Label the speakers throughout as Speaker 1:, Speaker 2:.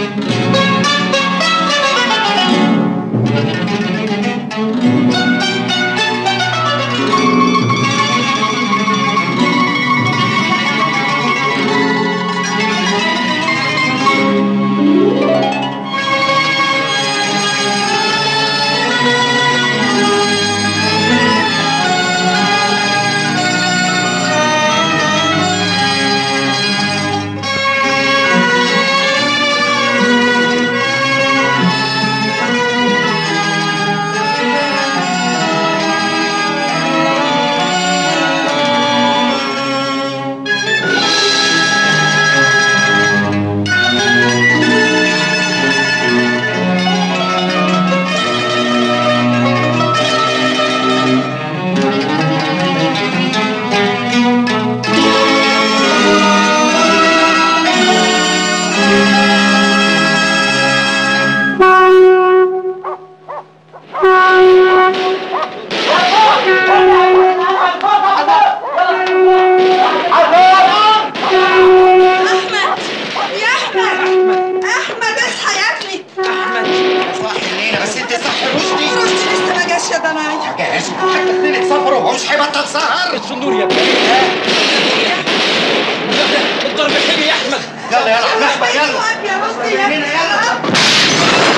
Speaker 1: احمد يا احمد احمد اصحى يا ابني
Speaker 2: صاحي لينا بس انت صاحي رشدي
Speaker 1: رشدي لسه ما جاش يا ضنايا
Speaker 2: جاهز حتى اثنين سفر وهو مش هيبطل سهر
Speaker 3: الصندوق يا ابني الضرب حلو يا احمد
Speaker 2: يلا يلا على المحبة يلا
Speaker 1: طيب يا رشدي يا ابني
Speaker 2: يلا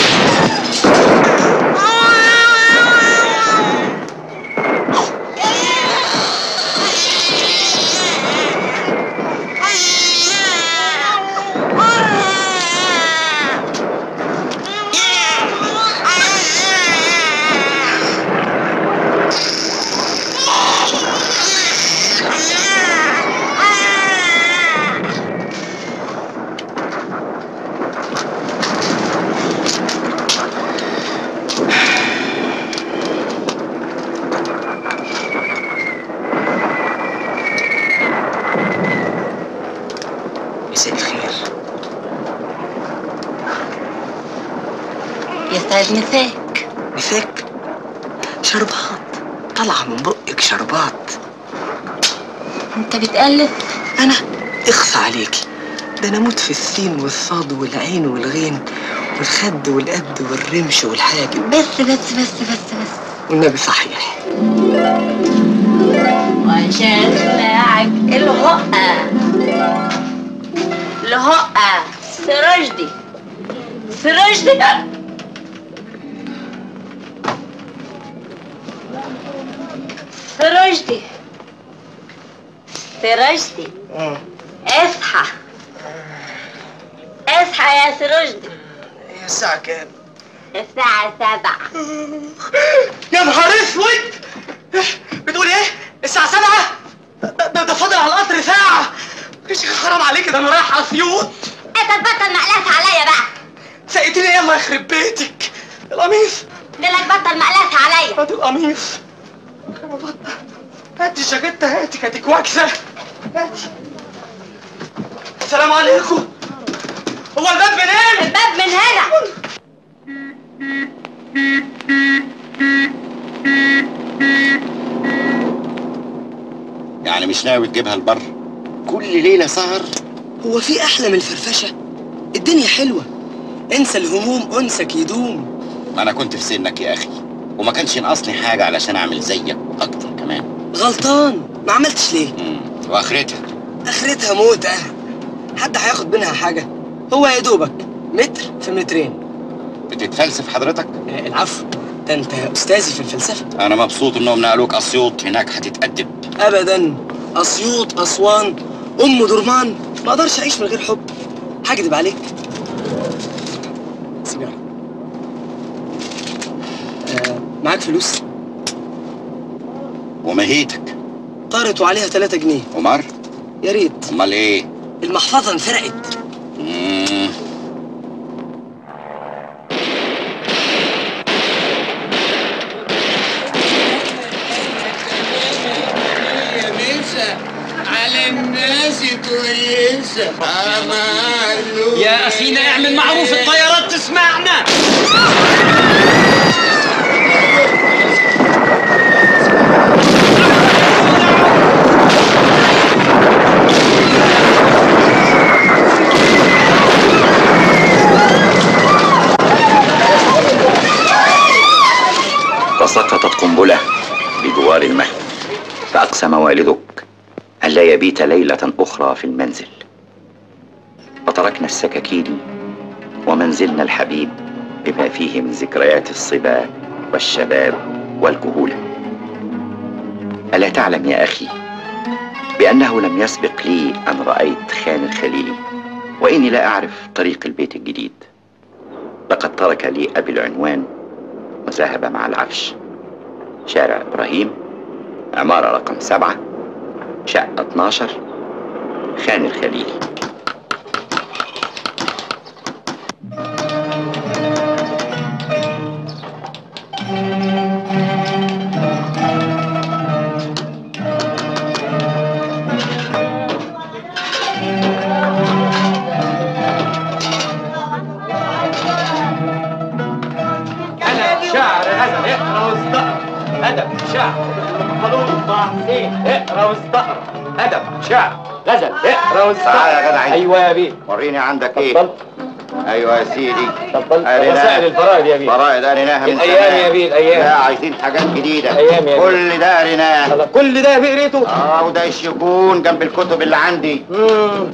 Speaker 4: مساء الخير
Speaker 5: يسعد مساك
Speaker 4: مساك شربات طالعة من بقك شربات
Speaker 5: انت بتألف
Speaker 4: أنا اخفى عليكي ده أنا أموت في السين والصاد والعين والغين والخد والقد والرمش والحاجب
Speaker 5: بس بس بس بس بس
Speaker 4: والنبي صحيح
Speaker 5: وشفاعك الهقة الهقة سرجدي سرجدي سرجدي سرجدي اصحى اصحى يا سرجدي
Speaker 4: هي الساعة كام؟
Speaker 5: الساعة سبعة
Speaker 4: يا نهار اسود بتقول ايه؟ الساعة سبعة؟ ده, ده, ده فاضل على القطر ساعة يا شيخ حرام عليك ده انا رايح اسيوط
Speaker 5: انت تبطل مقلاس عليا بقى
Speaker 4: سقيتني ايه الله يخرب بيتك القميص
Speaker 5: قلت بطل مقلاس عليا
Speaker 4: هات القميص هاتي الجاكيتة هاتي كانت كواكسة هاتي السلام عليكم هو الباب منين؟
Speaker 5: الباب من هنا
Speaker 2: يعني مش ناوي تجيبها البر كل ليلة سهر
Speaker 4: هو في احلى من الفرفشه الدنيا حلوه انسى الهموم انسك يدوم
Speaker 2: ما انا كنت في سنك يا اخي وما كانش ينقصني حاجة علشان اعمل زيك واكتر كمان
Speaker 4: غلطان ما عملتش ليه
Speaker 2: مم. واخرتها
Speaker 4: اخرتها موت اه حد هياخد منها حاجه هو يا دوبك متر في مترين
Speaker 2: بتتفلسف حضرتك
Speaker 4: آه، العفو ده انت استاذي في الفلسفه
Speaker 2: انا مبسوط انهم نقلوك اسيوط هناك هتتأدب
Speaker 4: ابدا اسيوط اسوان ام درمان ما اقدرش اعيش من غير حب هكدب عليك سيجاره آه معاك فلوس
Speaker 2: ومهيتك
Speaker 4: طارت وعليها 3 جنيه
Speaker 2: عمر
Speaker 4: يا ريت
Speaker 2: امال ايه
Speaker 4: المحفظه انسرقت
Speaker 2: مم.
Speaker 6: على الناس كويسة أمانو
Speaker 3: يا اخينا اعمل معروف الطيارات تسمعنا
Speaker 7: فسقطت قنبلة بجوار المهد فأقسم والدك أن لا يبيت ليلة أخرى في المنزل فتركنا السكاكين ومنزلنا الحبيب بما فيه من ذكريات الصبا والشباب والكهولة ألا تعلم يا أخي بأنه لم يسبق لي أن رأيت خان الخليلي وإني لا أعرف طريق البيت الجديد لقد ترك لي أبي العنوان وذهب مع العفش شارع إبراهيم عمارة رقم سبعة شقة 12 خان الخليلي
Speaker 3: أنا شاعر غزل اقرا واستقرا أدب شعر قانون ضعفين اقرا واستقرا أدب شعر غزل اقرا واستقرا
Speaker 2: تعال يا جدع عيد.
Speaker 3: أيوه يا بيه
Speaker 2: وريني عندك ايه
Speaker 3: اتفضل
Speaker 2: ايوه يا سيدي
Speaker 3: اتفضل
Speaker 2: أريناها.
Speaker 3: وسائل الفرائض يا بيه
Speaker 2: فرائض قريناها من
Speaker 3: الأيام
Speaker 2: زمان.
Speaker 3: يا بيه، الأيام.
Speaker 2: لا عايزين حاجات جديدة
Speaker 3: الأيام يا بيه.
Speaker 2: كل ده قريناه
Speaker 3: الله، كل ده بقريته
Speaker 2: اه وده ايش يكون جنب الكتب اللي عندي
Speaker 3: مم.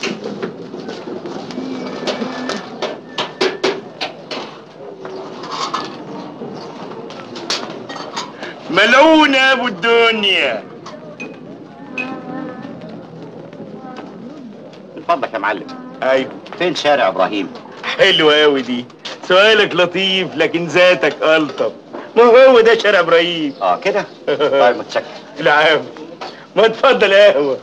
Speaker 6: ملعون يا ابو الدنيا
Speaker 2: من فضلك يا معلم
Speaker 6: ايوه
Speaker 2: فين شارع ابراهيم
Speaker 6: حلوة اوي دي سؤالك لطيف لكن ذاتك الطف ما هو ده شارع ابراهيم
Speaker 2: اه كده طيب متشكر
Speaker 6: العام ما تفضل قهوة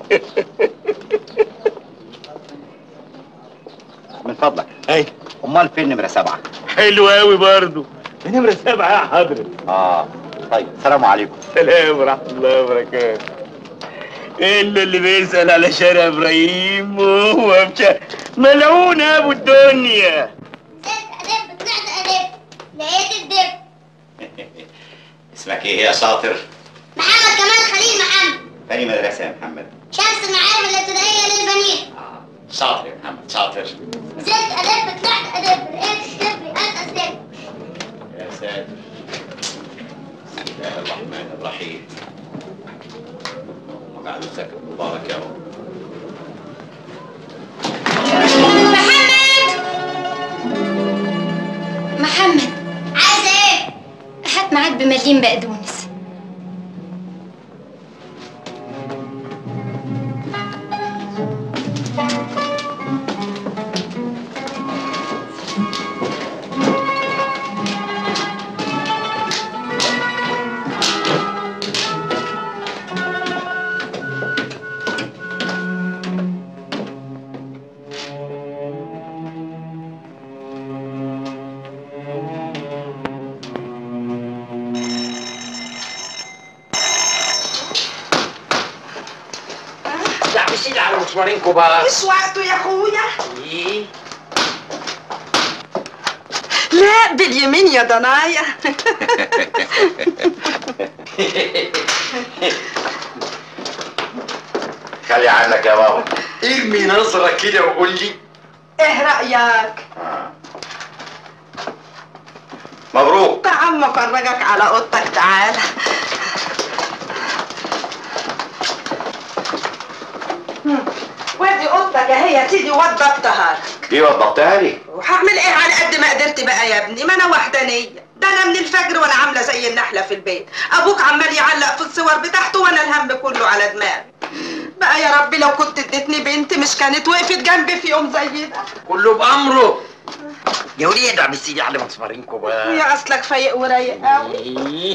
Speaker 2: من فضلك
Speaker 6: اي
Speaker 2: امال فين نمرة سبعة
Speaker 6: حلو اوي برضو نمرة سبعة يا حضرة
Speaker 2: اه طيب السلام عليكم
Speaker 6: سلام ورحمة الله وبركاته إلا اللي بيسأل على شارع إبراهيم وهو بشارع ملعون يا أبو الدنيا
Speaker 5: ألف طلعت ألف لقيت الدب
Speaker 2: اسمك ايه يا شاطر
Speaker 5: محمد كمال خليل محمد
Speaker 2: تاني مدرسة يا محمد
Speaker 5: شمس المعارف الابتدائية للبنين
Speaker 2: آه. شاطر يا محمد شاطر
Speaker 5: زدت ألف طلعت ألف لقيت الصفر أنت الصفر
Speaker 2: يا ساتر بسم الله الرحمن الرحيم اللهم اجعل ذاك مبارك يا رب
Speaker 5: محمد محمد عايزة ايه؟ هات معاك بمليم بقدونس
Speaker 3: لا مش ايدي على مسمارين كبار
Speaker 1: مش وقته يا اخويا
Speaker 3: ايه
Speaker 1: لا باليمين يا ضنايا
Speaker 2: خلي عنك يا بابا
Speaker 3: ارمي نظرة كده وقول لي
Speaker 1: ايه رايك
Speaker 2: مبروك
Speaker 1: تعال افرجك على اوضتك تعال وادي اوضتك اهي يا سيدي وضبطها لك
Speaker 2: دي وضبطها لي
Speaker 1: وهعمل ايه على قد ما قدرت بقى يا ابني ما انا وحدانيه ده انا من الفجر وانا عامله زي النحله في البيت ابوك عمال يعلق في الصور بتاعته وانا الهم كله على دماغي بقى يا ربي لو كنت اديتني بنت مش كانت وقفت جنبي في يوم زي ده
Speaker 3: كله بأمره يا وليد عم سيدي على مسمارين كبار
Speaker 1: يا اصلك فايق ورايق قوي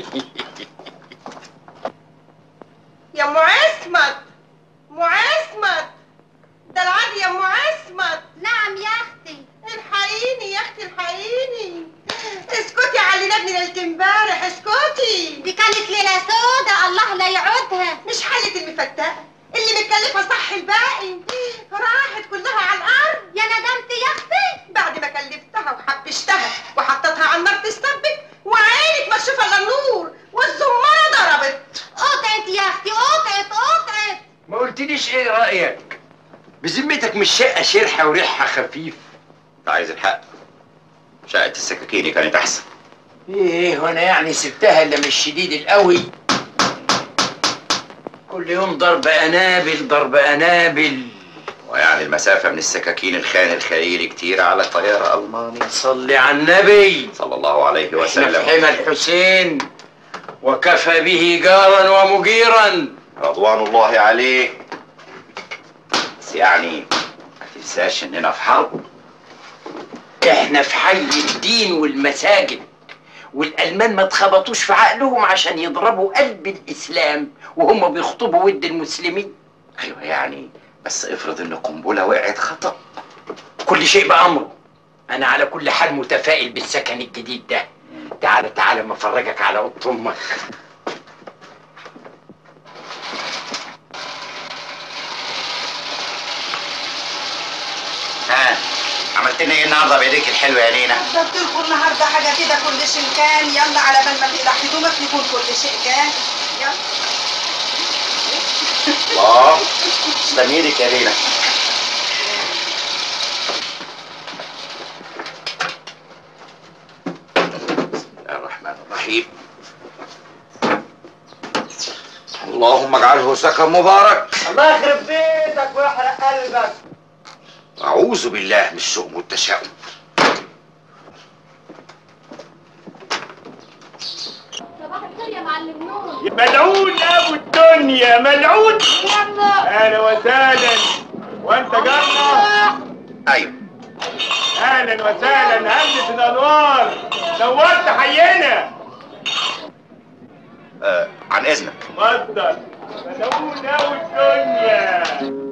Speaker 1: يا ام عصمت ام عصمت ده العادي يا ام عصمت
Speaker 5: نعم يا أختي
Speaker 1: الحقيني يا اختي الحقيني اسكتي على اللي نبني ليله امبارح اسكتي
Speaker 5: دي كانت ليلة سودة الله لا يعودها
Speaker 1: مش حلة المفتقة اللي متكلفة صح الباقي راحت كلها على الأرض
Speaker 5: يا ندمت يا أختي
Speaker 1: بعد ما كلفتها وحبشتها وحطيتها على النار تستبك وعينك ما تشوف الا النور والزمارة ضربت
Speaker 5: قطعت يا أختي قطعت قطعت
Speaker 3: ما قلتليش ايه رأيك بذمتك مش شقة شرحة وريحها خفيف
Speaker 2: انت عايز الحق شقة السكاكيني كانت احسن
Speaker 3: ايه وانا يعني سبتها الا مش شديد القوي كل يوم ضرب انابل ضرب انابل
Speaker 7: ويعني المسافة من السكاكين الخان الخيري كتير على طيارة ألماني
Speaker 3: صلي على النبي
Speaker 7: صلى الله عليه
Speaker 3: احنا في
Speaker 7: وسلم
Speaker 3: حمى الحسين وكفى به جارا ومجيرا
Speaker 7: رضوان الله عليه بس يعني ما تنساش إننا في حرب
Speaker 3: احنا في حي الدين والمساجد والالمان ما اتخبطوش في عقلهم عشان يضربوا قلب الاسلام وهم بيخطبوا ود المسلمين
Speaker 7: أيوة يعني بس افرض إن قنبلة وقعت خطأ
Speaker 3: كل شيء بامره انا على كل حال متفائل بالسكن الجديد ده تعالى تعالى ما افرجك على اوضه امك
Speaker 7: ها عملت لنا ايه النهارده بايديك الحلوه يا نينا؟
Speaker 1: جبت لكم النهارده حاجه كده كل شيء كان يلا على بال ما تقلع هدومك يكون كل شيء كان يلا
Speaker 7: الله تسلم ايدك يا نينا بسم الله الرحمن الرحيم اللهم اجعله سكن مبارك
Speaker 3: الله يخرب بيتك ويحرق قلبك
Speaker 7: اعوذ بالله من الشؤم والتشاؤم
Speaker 5: صباح الخير يا معلم نور
Speaker 6: ملعون ابو الدنيا ملعون اهلا وسهلا وانت جارنا
Speaker 7: ايوه
Speaker 6: اهلا وسهلا هندس الانوار نورت حينا
Speaker 7: آه عن اذنك
Speaker 6: اتفضل ملعون ابو الدنيا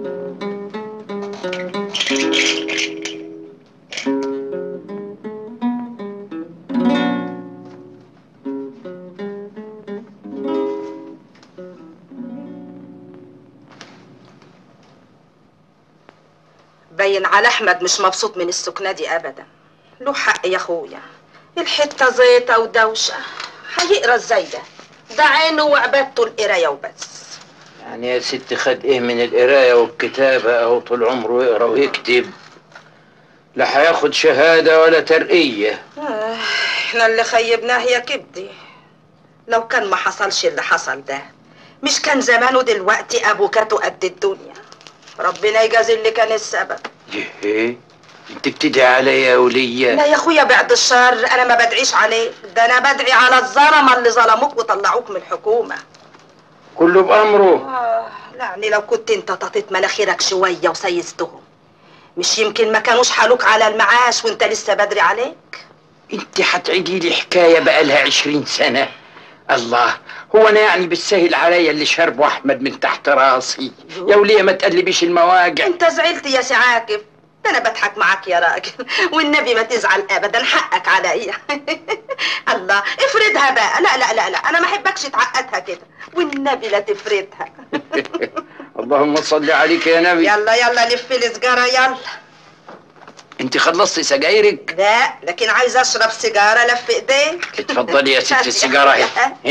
Speaker 1: باين على احمد مش مبسوط من السكنه دي ابدا له حق يا اخويا الحته زيطه ودوشه هيقرا ازاي ده ده عينه وعبادته القرايه وبس
Speaker 3: يعني يا ست خد ايه من القرايه والكتابه اهو طول عمره يقرا ويكتب لا هياخد شهاده ولا ترقيه
Speaker 1: آه، احنا اللي خيبناه يا كبدي لو كان ما حصلش اللي حصل ده مش كان زمانه دلوقتي ابو كاتو قد الدنيا ربنا يجازي اللي كان السبب
Speaker 3: ايه انت بتدعي عليا يا وليه
Speaker 1: لا يا اخويا بعد الشر انا ما بدعيش عليك ده انا بدعي على الظلمه اللي ظلموك وطلعوك من الحكومه
Speaker 3: كله بامره
Speaker 1: آه يعني لو كنت انت ططيت مناخيرك شويه وسيستهم مش يمكن ما كانوش حالوك على المعاش وانت لسه بدري عليك
Speaker 3: انت هتعيدي لي حكايه بقالها عشرين سنه الله هو انا يعني بالسهل عليا اللي شربه احمد من تحت راسي يا وليه ما تقلبيش المواجع
Speaker 1: انت زعلت يا سي عاكف ده انا بضحك معاك يا راجل والنبي ما تزعل ابدا حقك عليا الله افردها بقى لا لا لا لا انا ما احبكش تعقدها كده والنبي لا تفردها
Speaker 3: اللهم صل عليك يا نبي
Speaker 1: يلا يلا لف السجاره يلا
Speaker 3: انت خلصتي سجايرك
Speaker 1: لا لكن عايزه اشرب سيجاره لف ايديك
Speaker 3: اتفضلي يا ست السيجاره اهي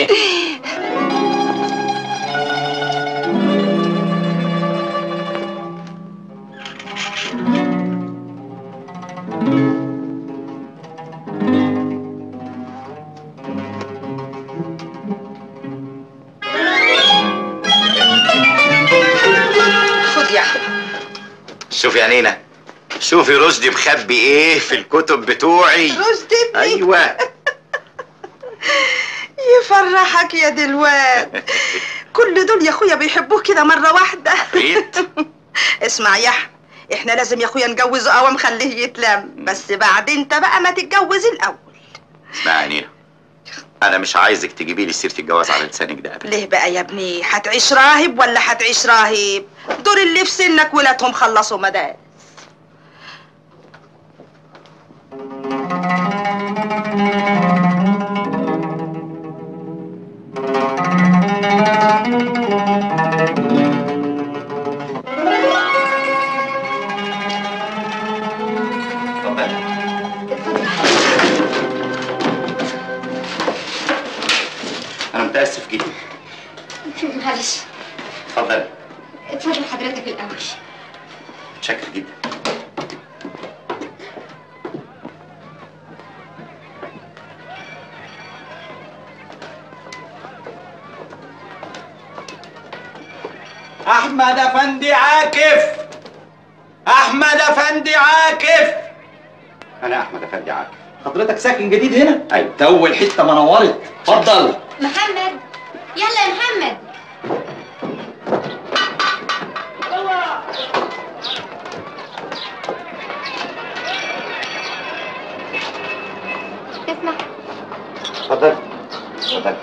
Speaker 1: خد يا اخوي
Speaker 7: شوف يا نينا شوفي رشدي مخبي ايه في الكتب بتوعي
Speaker 1: رشدي ابني
Speaker 7: ايوه
Speaker 1: يفرحك يا دلواد كل دول يا اخويا بيحبوه كده مره واحده
Speaker 7: ريت
Speaker 1: اسمع يا احمد احنا لازم يا اخويا نجوزه قوام خليه يتلم بس بعد انت بقى ما تتجوز الاول
Speaker 7: اسمعي يا نينا انا مش عايزك تجيبي لي سيره الجواز على لسانك ده ابدا
Speaker 1: ليه بقى يا ابني هتعيش راهب ولا هتعيش راهب دول اللي في سنك ولادهم خلصوا مدارس
Speaker 7: انا متاسف جدا
Speaker 5: معلش
Speaker 7: اتفضل
Speaker 5: اتفضل حضرتك الاول
Speaker 7: متشكر جدا
Speaker 8: احمد افندي عاكف احمد افندي عاكف
Speaker 2: انا احمد افندي عاكف
Speaker 8: حضرتك ساكن جديد هنا
Speaker 2: ايوه
Speaker 8: ده اول حته منورت اتفضل
Speaker 5: محمد يلا يا محمد اسمع
Speaker 2: اتفضل اتفضل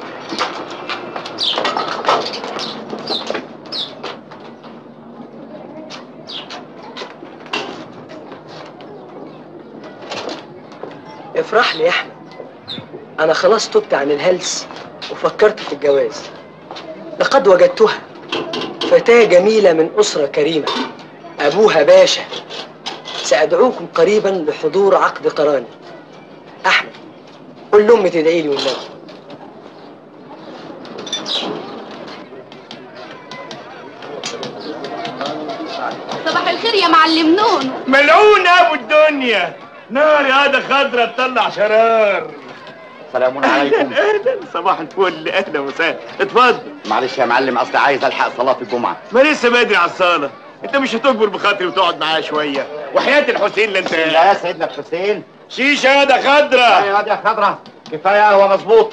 Speaker 4: افرح لي يا احمد انا خلاص تبت عن الهلس وفكرت في الجواز لقد وجدتها فتاة جميلة من أسرة كريمة أبوها باشا سأدعوكم قريبا لحضور عقد قراني أحمد قل لأمي تدعي لي والنبي
Speaker 5: صباح الخير يا معلم نون
Speaker 6: ملعون ابو الدنيا نار يا هذا خضرة تطلع شرار
Speaker 2: سلام عليكم
Speaker 6: اهلا صباح الفل اهلا وسهلا اتفضل
Speaker 2: معلش يا معلم اصل عايز الحق صلاه الجمعه
Speaker 6: ما لسه بدري على الصاله انت مش هتكبر بخاطري وتقعد معايا شويه وحياه الحسين اللي انت
Speaker 2: لا يا سيدنا الحسين
Speaker 6: شيشه يا ده خضرة
Speaker 2: يا يا خضره كفايه قهوه مظبوط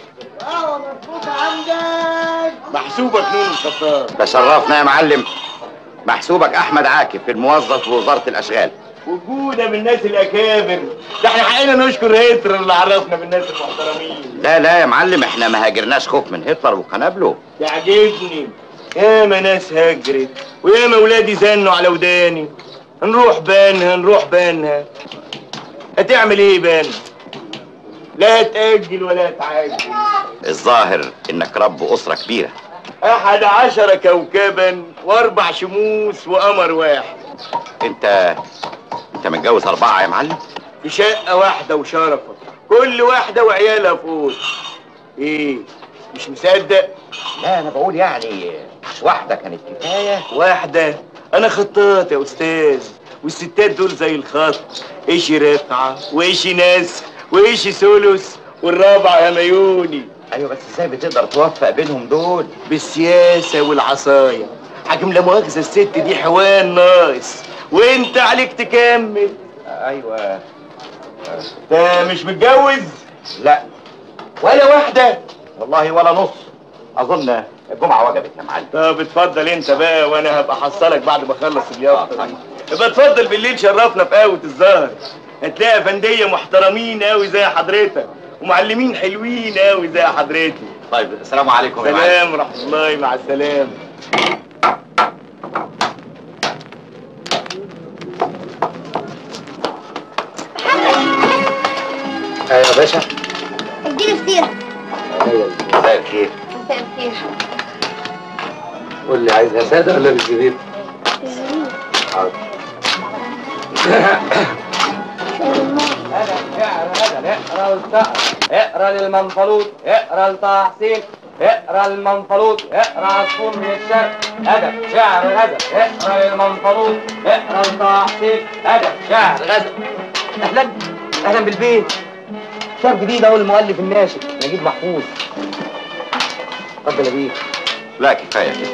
Speaker 6: محسوبك نون الخطاب
Speaker 2: تشرفنا يا معلم محسوبك احمد عاكف الموظف في وزاره الاشغال
Speaker 6: وجودة بالناس الاكابر ده احنا حقنا نشكر هتلر اللي عرفنا بالناس المحترمين
Speaker 2: لا لا يا معلم احنا ما هاجرناش خوف من هتلر وقنابله
Speaker 6: تعجبني ياما ناس هجرت وياما ولادي زنوا على وداني نروح بانها نروح بانها هتعمل ايه بان لا هتأجل ولا هتعاجل
Speaker 2: الظاهر انك رب اسره كبيره
Speaker 6: احد عشر كوكبا واربع شموس وقمر واحد
Speaker 2: انت انت متجوز اربعه يا معلم
Speaker 6: في شقة واحدة وشرفة كل واحدة وعيالها فوق ايه مش مصدق
Speaker 2: لا انا بقول يعني مش واحده كانت كفايه
Speaker 6: واحدة أنا خطاط يا أستاذ والستات دول زي الخط إيشي رقعة وإيشي ناس وإيشي ثلث والرابع هميوني
Speaker 2: ايوه بس ازاي بتقدر توفق بينهم دول
Speaker 6: بالسياسة والعصاية حاكم لا مؤاخذة الست دي حوان ناقص وانت عليك تكمل
Speaker 2: ايوه
Speaker 6: انت مش متجوز
Speaker 2: لا
Speaker 6: ولا واحدة
Speaker 2: والله ولا نص اظن الجمعه وجبت يا معلم
Speaker 6: طب اتفضل انت بقى وانا هبقى احصلك بعد ما اخلص
Speaker 2: آه،
Speaker 6: اليافطه
Speaker 2: طيب.
Speaker 6: يبقى اتفضل بالليل شرفنا في قهوه الزهر هتلاقي فنديه محترمين قوي زي حضرتك ومعلمين حلوين قوي زي حضرتك
Speaker 2: طيب السلام عليكم يا معلم
Speaker 6: سلام ورحمه الله مع السلامه
Speaker 2: ايوه يا باشا
Speaker 5: اديني فطيرة
Speaker 2: مساء الخير
Speaker 5: مساء الخير
Speaker 8: قول لي عايزها ساده ولا بالجديد
Speaker 4: اقرا للمنفلوط اقرا لتحسين اقرا المنفلوط اقرا عصفور من الشرق ادب شعر غزل اقرا للمنفلوط اقرا لتحسين ادب شعر غزل اهلا اهلا بالبيت كتاب جديد اهو المؤلف الناشئ نجيب محفوظ اتفضل يا بيه
Speaker 2: لا كفايه كده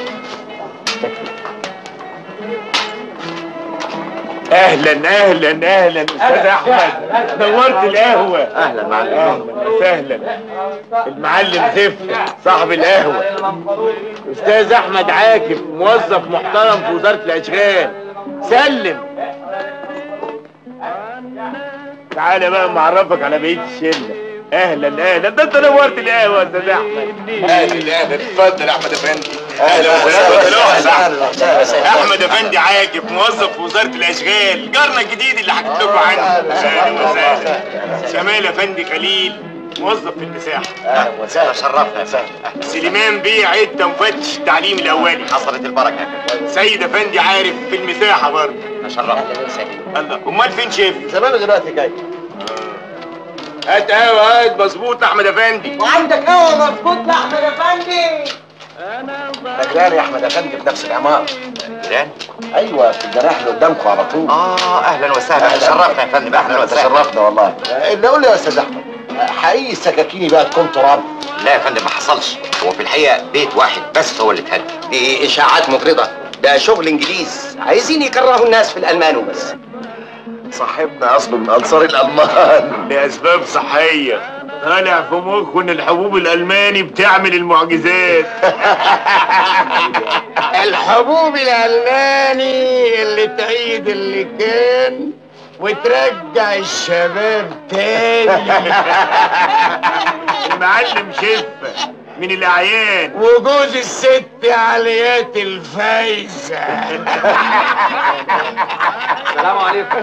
Speaker 6: اهلا اهلا اهلا استاذ احمد نورت القهوه
Speaker 2: اهلا معلم
Speaker 6: اهلا وسهلا المعلم زفت صاحب القهوه استاذ احمد عاكف موظف محترم في وزاره الاشغال سلم تعالى بقى معرفك على بقيه الشله اهلا اهلا ده انت نورت القهوه يا استاذ احمد اهلا اهلا اتفضل يا احمد افندي اهلا وسهلا احمد افندي عاكف موظف في وزاره الاشغال جارنا الجديد اللي حكيت لكم عنه اهلا وسهلا شمال افندي خليل موظف في المساحه
Speaker 2: اهلا وسهلا شرفنا يا سهلا
Speaker 6: سليمان بيه عده مفتش التعليم الاولي
Speaker 2: حصلت البركه يا كابتن
Speaker 6: سيد افندي عارف في المساحه برضه
Speaker 2: شرفنا
Speaker 6: الله امال فين شيف
Speaker 8: زمان دلوقتي جاي
Speaker 6: هات قهوه هات مظبوط احمد افندي
Speaker 4: وعندك قهوه مظبوط لاحمد افندي
Speaker 8: فاكران يا احمد افندي في نفس العماره
Speaker 2: جيران
Speaker 8: ايوه في الجناح اللي قدامكم على طول
Speaker 2: اه اهلا وسهلا شرفنا يا فندم اهلا وسهلا
Speaker 8: تشرفنا والله اللي قول لي يا استاذ احمد حقيقي السكاكين بقى تكون تراب
Speaker 2: لا يا فندم ما حصلش هو في الحقيقه بيت واحد بس هو اللي اتهد
Speaker 8: دي اشاعات مغرضه ده شغل انجليز عايزين يكرهوا الناس في الالمان وبس صاحبنا اصله من انصار الالمان
Speaker 6: لاسباب صحيه طالع في مخه ان الحبوب الالماني بتعمل المعجزات
Speaker 3: الحبوب الألماني اللي تعيد اللي كان وترجع الشباب تاني
Speaker 6: المعلم شفه من الاعيان
Speaker 3: وجوز الست عليات الفايزة
Speaker 8: السلام عليكم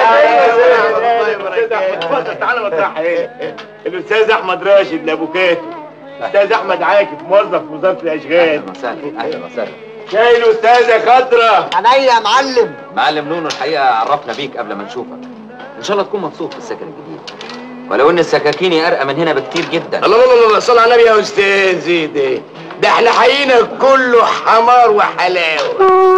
Speaker 6: اتفضل تعالى مطرح هنا الاستاذ احمد راشد لابوكاتو استاذ احمد عاكف موظف في وزاره الاشغال
Speaker 8: وسهلا اهلا وسهلا
Speaker 6: شاي الاستاذه خضره
Speaker 4: عينيا يا معلم
Speaker 8: معلم نونو الحقيقه عرفنا بيك قبل ما نشوفك ان شاء الله تكون مبسوط في السكن الجديد ولو ان السكاكيني ارقى من هنا بكتير جدا
Speaker 3: الله الله الله صل على النبي يا استاذ ده ده احنا حيينا كله حمار وحلاوه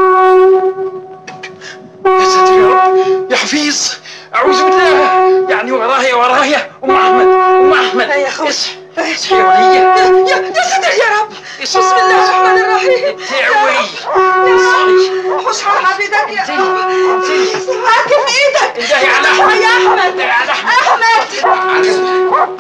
Speaker 9: يا ساتر يا رب يا حفيظ اعوذ بالله يعني ورايا ورايا ام احمد ام احمد
Speaker 1: يا اخوي
Speaker 9: اصحي اصحي يا وليه
Speaker 1: يا يا ساتر يا رب بسم الله الرحمن الرحيم
Speaker 9: تعوي
Speaker 1: اصحي حش على عبيدك يا رب هاتي في ايدك
Speaker 9: انتهي على احمد
Speaker 1: يا احمد
Speaker 9: انتهي على احمد
Speaker 1: احمد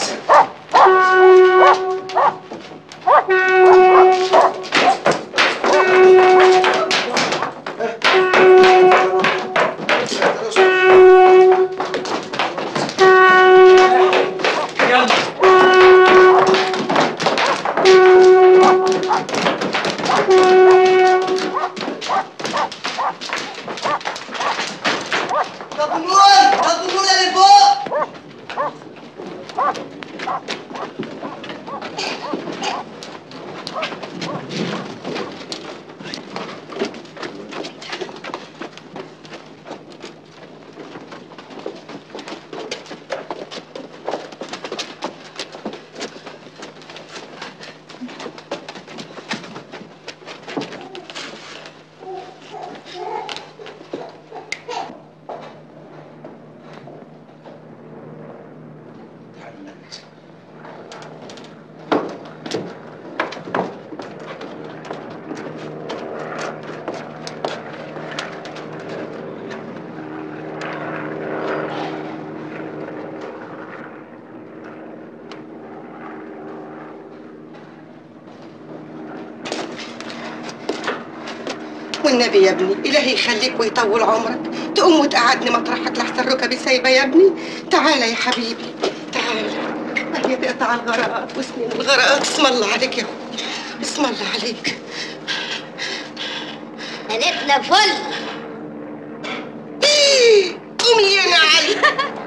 Speaker 1: والنبي يا ابني إلهي يخليك ويطول عمرك تقوم وتقعدني مطرحك لحسن ركبي سايبة يا ابني تعالى يا حبيبي تعالى هي تقطع الغرقات وسنين الغرقات اسم الله عليك يا اخوي اسم الله عليك
Speaker 5: هنتنا فل
Speaker 1: قومي يا علي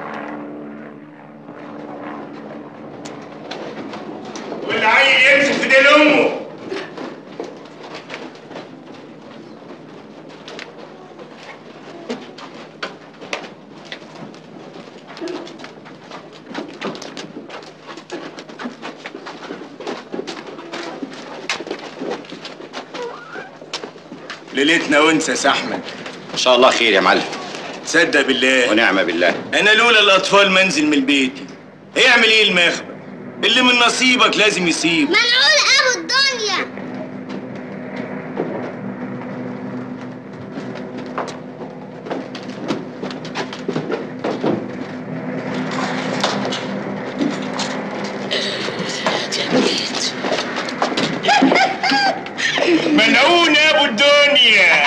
Speaker 6: والعيل يمسك في ديل امه ليلتنا وانسى يا احمد
Speaker 2: ان شاء الله خير يا معلم
Speaker 6: تصدق بالله
Speaker 2: ونعم بالله
Speaker 6: انا لولا الاطفال منزل من بيتي هيعمل ايه المخبر اللي من نصيبك لازم يصيب
Speaker 5: منعول ابو الدنيا
Speaker 6: منعون يا ابو الدنيا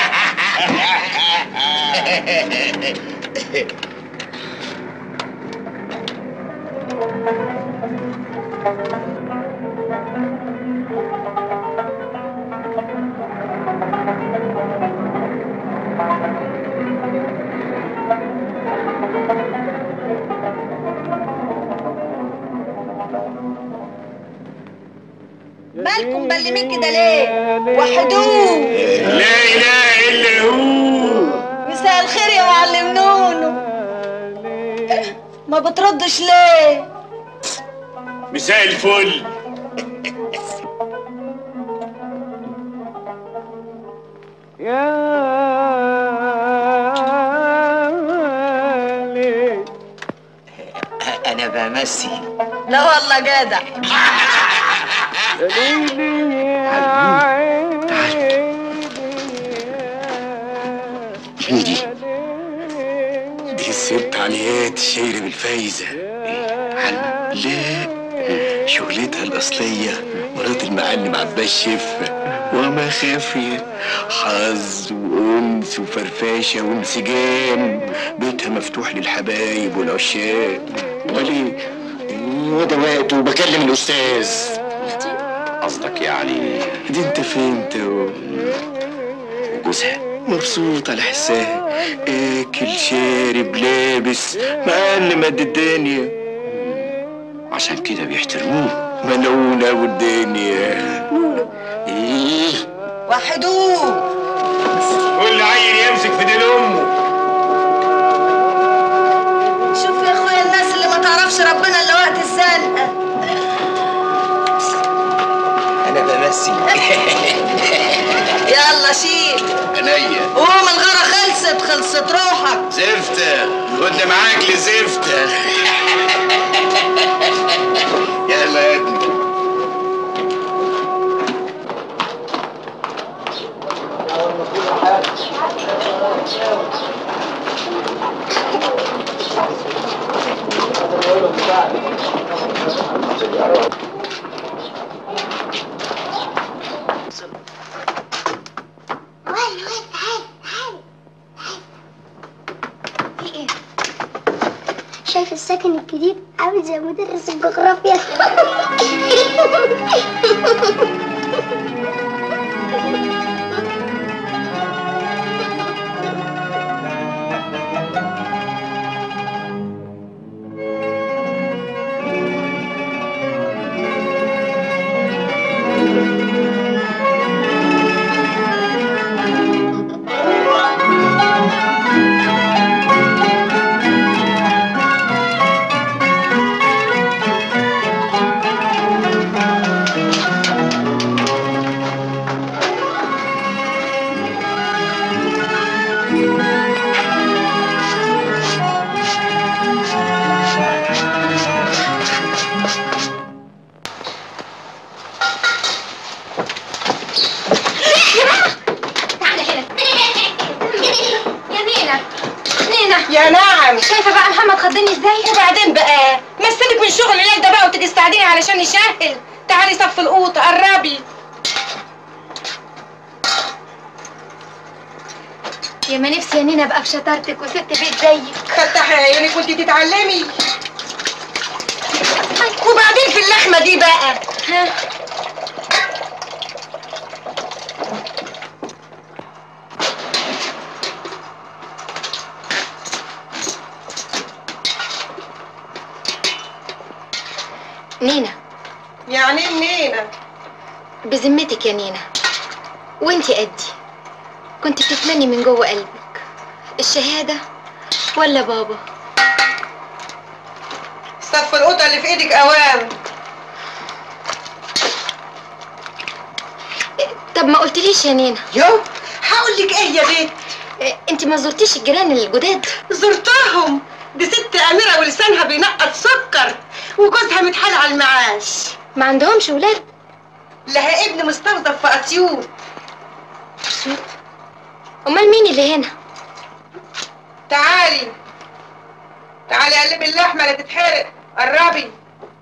Speaker 1: مالكم مبلمين كده ليه وحدوه
Speaker 6: لا اله الا هو
Speaker 1: مساء الخير يا معلم نونو ما بتردش ليه
Speaker 6: مساء الفل
Speaker 3: انا بمثل
Speaker 1: لا والله جدع
Speaker 6: مين دي؟ دي الست عليات الشايرة بالفايزة علم لا شغلتها الأصلية مرات المعلم عباس شفة وما خافية حظ وأنس وفرفاشة وانسجام بيتها مفتوح للحبايب والعشاق وليه وده وقت وبكلم الأستاذ
Speaker 2: قصدك يعني
Speaker 6: دي انت فهمت
Speaker 2: وجوزها
Speaker 6: مبسوط على حسها اكل شارب لابس معلم قد الدنيا
Speaker 2: عشان كده بيحترموه
Speaker 6: ملعونة والدنيا ايه
Speaker 1: وحدوه
Speaker 6: كل عيل يمسك في دين امه
Speaker 1: شوف يا اخويا الناس اللي ما تعرفش ربنا الا وقت الزنقه
Speaker 6: انا بمثل
Speaker 1: يلا شيل
Speaker 6: عينيا
Speaker 1: قوم الغرة خلصت خلصت روحك
Speaker 6: زفتة كنت معاك لزفتة يلا يا ابني
Speaker 5: في ايه؟ شايف السكن الجديد عامل زي مدرس الجغرافيا تعالى هنا يا نينا نينا
Speaker 1: يا نعم
Speaker 5: شايفه بقى محمد خضني ازاي
Speaker 1: وبعدين بقى مسلك من شغل الليل ده بقى وتيجي تستعديني علشان يشهل تعالي صف القوطة قربي
Speaker 5: يا ما نفسي يا نينا ابقى في شطارتك وست بيت زيك
Speaker 1: فتحي عيونك كنت تتعلمي وبعدين في اللحمة دي بقى
Speaker 5: ها نينا
Speaker 1: يعني منين
Speaker 5: بذمتك يا نينا وانتي قدي كنت بتتمني من جوه قلبك الشهادة ولا بابا
Speaker 1: صف القوطة اللي في ايدك اوام
Speaker 5: طب ما قلتليش يا نينا
Speaker 1: يو هقول لك ايه يا بنت
Speaker 5: إيه، انتي ما زرتيش الجيران الجداد
Speaker 1: زرتهم دي ست اميرة ولسانها بينقط سكر وجوزها متحال على المعاش
Speaker 5: ما عندهمش ولاد
Speaker 1: لها ابن مستوظف في اسيوط
Speaker 5: امال مين اللي هنا
Speaker 1: تعالي تعالي قلبي اللحمة لا تتحرق قربي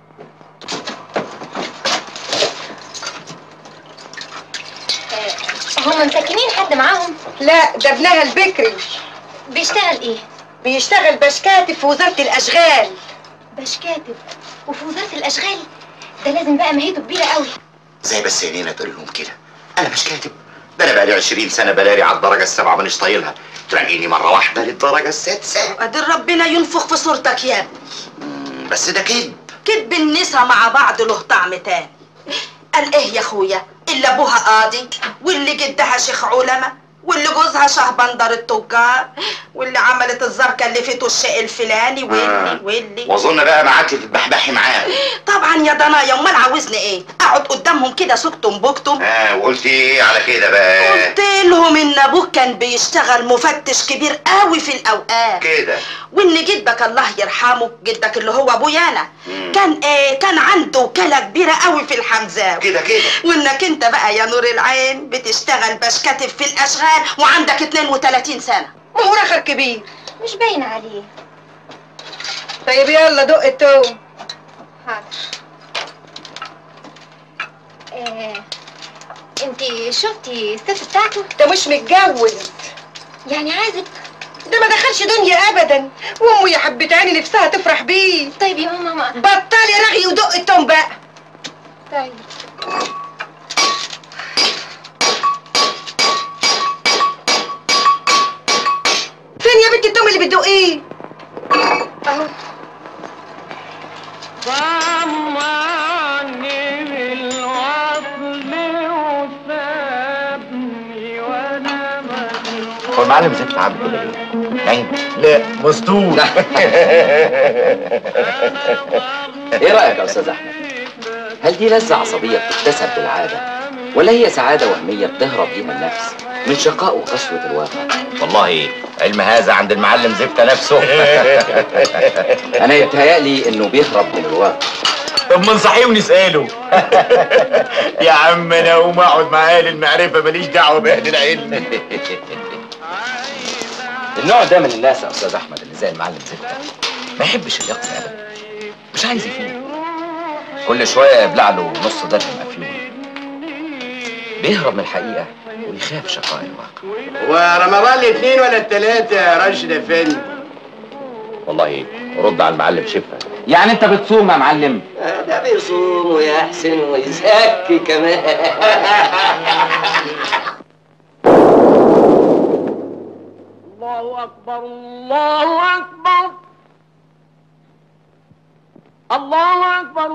Speaker 5: هم مساكنين حد معاهم
Speaker 1: لا ده ابنها البكري
Speaker 5: بيشتغل ايه
Speaker 1: بيشتغل بشكاتب في وزارة الأشغال
Speaker 5: باش كاتب وفي وزارة الاشغال ده لازم بقى مهيته كبيرة قوي
Speaker 2: زي بس عينينا تقول لهم كده انا مش كاتب ده انا بقالي 20 سنه بلاري على الدرجه السابعه مانيش طايلها تلاقيني مره واحده للدرجه السادسه
Speaker 1: قادر ربنا ينفخ في صورتك يا ابني
Speaker 2: مم، بس ده كذب
Speaker 1: كدب النسا مع بعض له طعم تاني قال ايه يا اخويا اللي ابوها قاضي واللي جدها شيخ علماء واللي جوزها شهبندر التجار واللي عملت الزار كلفته الشيء الفلاني واللي واللي
Speaker 2: واظن بقى معاكي تتبحبحي معاه
Speaker 1: طبعا يا ضنايا امال عاوزني ايه اقعد قدامهم كده سكتم بكتم
Speaker 2: اه وقلتي ايه على كده بقى
Speaker 1: قلت لهم ان ابوك كان بيشتغل مفتش كبير قوي في الاوقات
Speaker 2: كده
Speaker 1: وان جدك الله يرحمه جدك اللي هو ابويا انا
Speaker 2: مم.
Speaker 1: كان ايه كان عنده وكاله كبيره قوي في الحمزاوي
Speaker 2: كده كده
Speaker 1: وانك انت بقى يا نور العين بتشتغل باش كاتب في الاشغال وعندك 32 سنه
Speaker 10: مهور اخر كبير
Speaker 5: مش باين عليه
Speaker 10: طيب يلا دق التوم
Speaker 5: حاضر آه، انتي شفتي الست بتاعته
Speaker 10: ده مش متجوز
Speaker 5: يعني عازب
Speaker 10: ده ما دخلش دنيا ابدا وامه يا حبة عيني نفسها تفرح بيه
Speaker 5: طيب يا ماما
Speaker 10: بطلي رغي ودق التوم بقى
Speaker 5: طيب
Speaker 10: فين يا بنت التوم اللي بتدقيه اهو
Speaker 2: هو المعلم زيد عامل كده ايه؟ نايم
Speaker 6: لا مسطول
Speaker 11: ايه رايك يا استاذ احمد هل دي لذه عصبيه بتكتسب بالعاده ولا هي سعاده وهميه بتهرب بيها النفس من شقاء وقسوه الواقع
Speaker 2: والله علم هذا عند المعلم زبده نفسه
Speaker 11: انا يتهيألي انه بيهرب من الواقع
Speaker 6: طب ما نصحيه ونسأله يا عم انا اقوم اقعد مع اهل المعرفة ماليش دعوة باهل العلم
Speaker 11: النوع ده من الناس يا استاذ احمد اللي زي المعلم زبده ما يحبش اليقظه ابدا مش عايز يفوق كل شويه يبلع له نص درهم مفيون بيهرب من الحقيقه ويخاف شقاء الواقع
Speaker 6: ورمضان الاثنين ولا الثلاثة يا راشد افندي
Speaker 11: والله رد على المعلم شفا يعني انت بتصوم يا معلم
Speaker 4: ده بيصوم ويحسن ويزكي كمان
Speaker 12: الله أكبر الله أكبر الله أكبر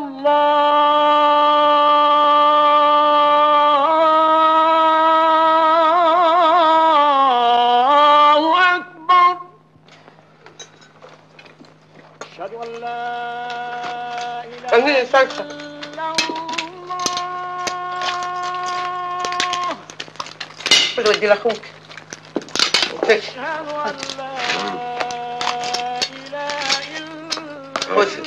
Speaker 12: الله أكبر أشهد أن لا إله
Speaker 10: خليني الفرشة خد ودي لاخوك خد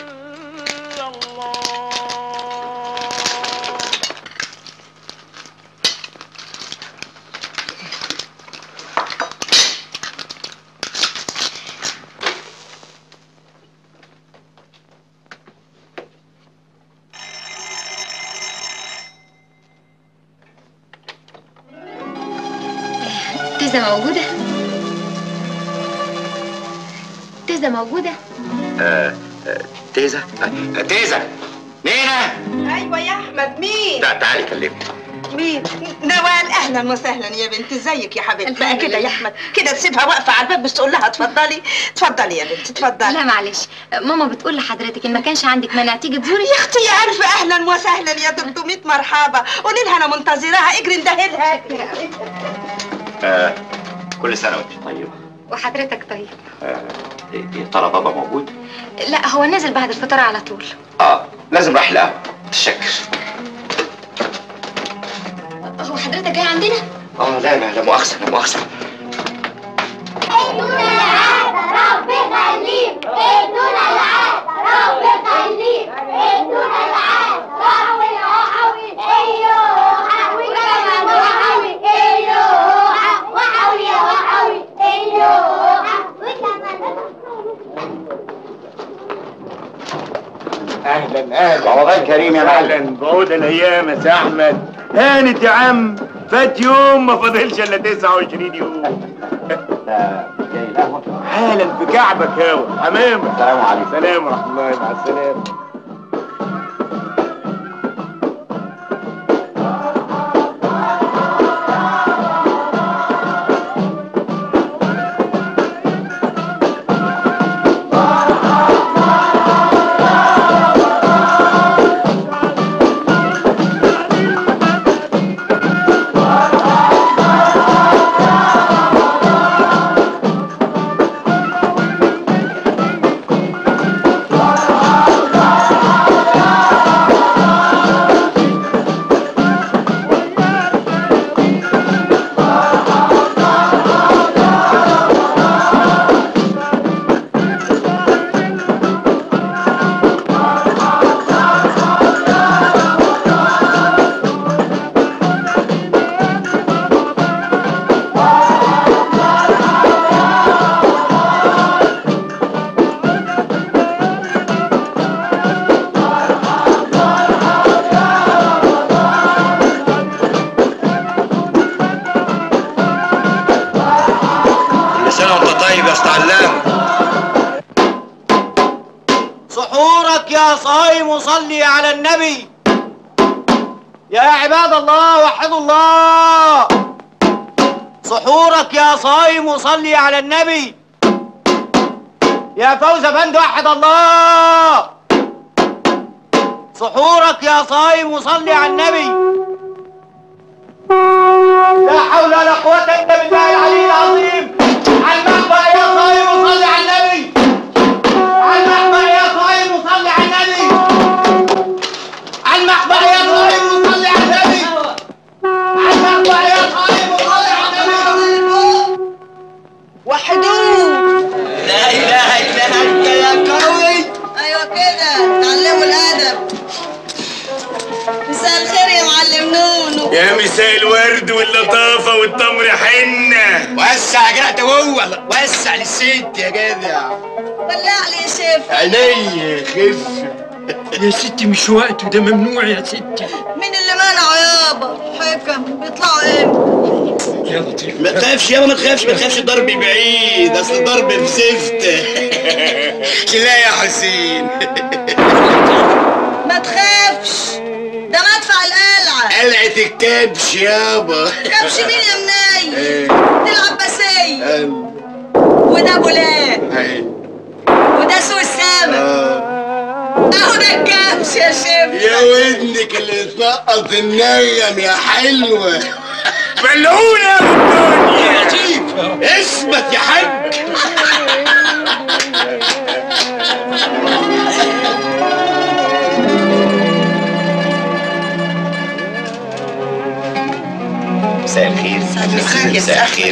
Speaker 5: تيزا موجودة؟ تيزا موجودة؟
Speaker 2: آه، آه، تيزة آه، تيزة نينا
Speaker 1: ايوه يا احمد مين
Speaker 2: تع- تعالي كلمني
Speaker 1: مين نوال اهلا وسهلا يا بنت ازيك يا حبيبتي بقى
Speaker 5: الحمد
Speaker 1: كده يا
Speaker 5: لله.
Speaker 1: احمد كده تسيبها واقفه على الباب مش تقول لها اتفضلي اتفضلي يا بنتي اتفضلي
Speaker 5: لا معلش ماما بتقول لحضرتك ان ما كانش عندك مانع تيجي تزوري
Speaker 1: يا اختي يا الف اهلا وسهلا يا 300 مرحبا قولي لها انا منتظراها اجري اندهلها
Speaker 2: آه، كل سنة وانت طيبة
Speaker 5: وحضرتك طيب
Speaker 2: آه، يا ترى بابا موجود؟
Speaker 5: لا هو نازل بعد الفطار على طول
Speaker 2: اه لازم راح القهوة تشكر
Speaker 5: هو حضرتك جاي عندنا؟
Speaker 2: اه لا لا لا مؤاخذة لا مؤاخذة
Speaker 6: اهلا اهلا
Speaker 2: رمضان كريم يا معلم.
Speaker 6: اهلا بعود الايام يا سي احمد هانت يا عم فات يوم ما فاضلش الا 29 يوم
Speaker 2: جاي القهوة
Speaker 6: حالا في كعبك هوا حمامة
Speaker 2: السلام عليكم
Speaker 6: سلام ورحمة الله مع السلامة
Speaker 13: سحورك يا صايم صلي على النبي يا عباد الله وحدوا الله سحورك يا صايم صلي على النبي يا فوز بند وحد الله سحورك يا صايم صلي على النبي لا حول ولا قوة إلا بالله العلي العظيم على المخبأ يا صايم صلي على النبي على المخبأ يا صايم صلي على النبي على المخبأ يا صايم صلي على النبي على المخبأ يا صايم صلي على النبي
Speaker 10: وحدوه
Speaker 13: لا إله إلا أنت يا قوي
Speaker 10: ايوه كده تعلموا الادب مساء الخير يا معلم نونو
Speaker 6: يا مساء الورد واللطافة والتمر حنة
Speaker 8: وسع جرأت جوه وسع للست يا جدع
Speaker 10: بلع لي يا شيف
Speaker 8: عيني خف
Speaker 9: يا ستي مش وقت ده ممنوع يا ستي
Speaker 10: مين اللي منعه يابا حكم بيطلعوا امتى
Speaker 9: يا لطيف
Speaker 8: ما تخافش يابا ما تخافش ما تخافش الضرب بعيد اصل الضرب بزفت لا يا حسين
Speaker 10: ما تخافش ده مدفع القلعه
Speaker 8: قلعة الكبش يابا
Speaker 10: كبش مين يا مناي
Speaker 8: إيه.
Speaker 10: دي العباسيه
Speaker 8: أيوة.
Speaker 10: وده بولاد
Speaker 8: أيوة.
Speaker 10: وده سوق السما
Speaker 8: آه.
Speaker 10: اهو ده الكبش يا شيف
Speaker 8: يا ودنك اللي تنقط النغم يا حلوة
Speaker 6: بلعونا يا الدنيا
Speaker 8: يا شيف اثبت يا حاج
Speaker 2: مساء الخير مساء الخير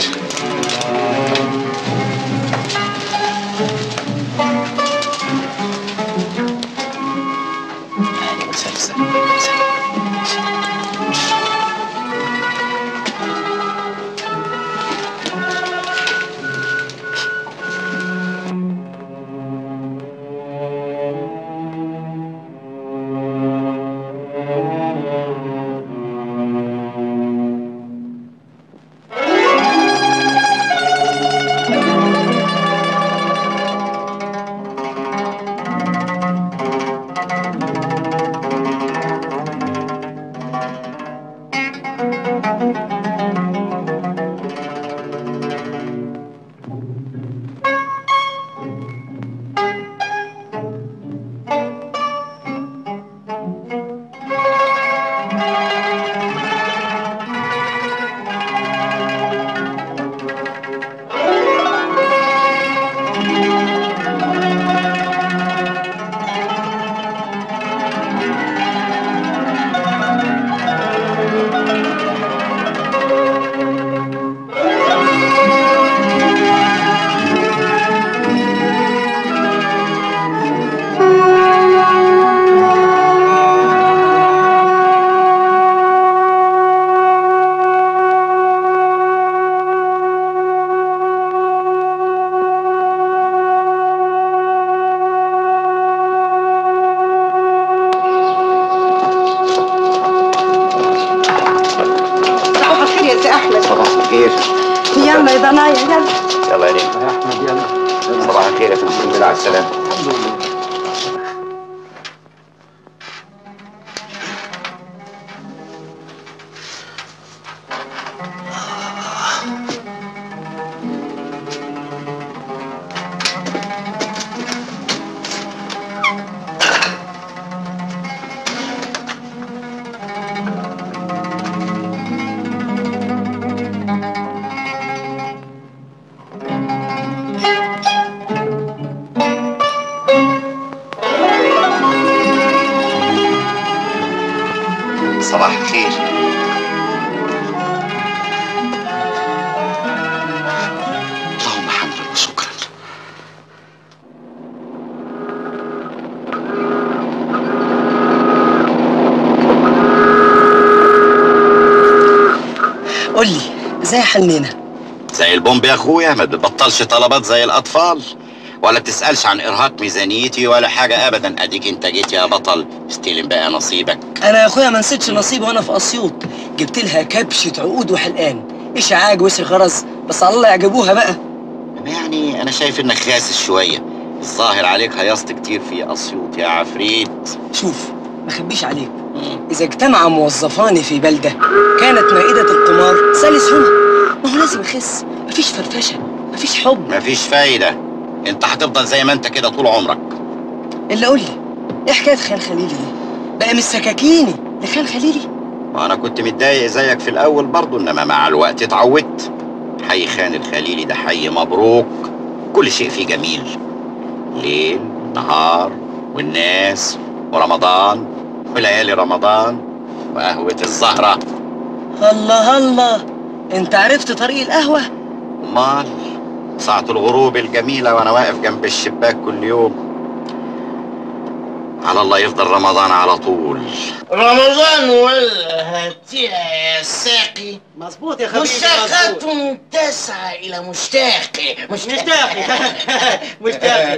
Speaker 10: صباح الخير يا سي احمد
Speaker 2: صباح الخير
Speaker 10: يلا يا ضنايا يلا
Speaker 2: يلا يا ريت صباح الخير يا فندم الحمد لله على السلامة صباح الخير اللهم حمدا وشكرا
Speaker 4: قول لي ازاي حنينه
Speaker 7: زي البومب يا اخويا ما بتبطلش طلبات زي الاطفال ولا بتسالش عن ارهاق ميزانيتي ولا حاجه ابدا اديك انت جيت يا بطل استلم بقى نصيبك
Speaker 4: انا يا اخويا ما نسيتش نصيبي وانا في اسيوط جبت لها كبشه عقود وحلقان اشعاج وسي غرز بس على الله يعجبوها بقى
Speaker 7: يعني انا شايف انك خاسس شويه
Speaker 2: الظاهر عليك هيصت كتير في اسيوط يا عفريت
Speaker 4: شوف ما اخبيش عليك اذا اجتمع موظفان في بلده كانت مائده القمار سلسهما ما هو لازم يخس مفيش فرفشه مفيش حب
Speaker 2: مفيش فايده انت هتفضل زي ما انت كده طول عمرك
Speaker 4: الا قول لي ايه حكايه خال خليلي دي بقى مش سكاكيني لخال خليلي
Speaker 2: وانا كنت متضايق زيك في الاول برضه انما مع الوقت اتعودت حي خان الخليلي ده حي مبروك كل شيء فيه جميل ليل نهار والناس ورمضان وليالي رمضان وقهوة الزهرة
Speaker 4: الله الله انت عرفت طريق القهوه
Speaker 2: امال ساعة الغروب الجميلة وانا واقف جنب الشباك كل يوم على الله يفضل رمضان على طول
Speaker 13: رمضان ولا هاتيها يا ساقي
Speaker 14: مظبوط يا خبيبي
Speaker 13: مشتاقات تسعى إلى مشتاقي
Speaker 14: مشتاقي مشتاقي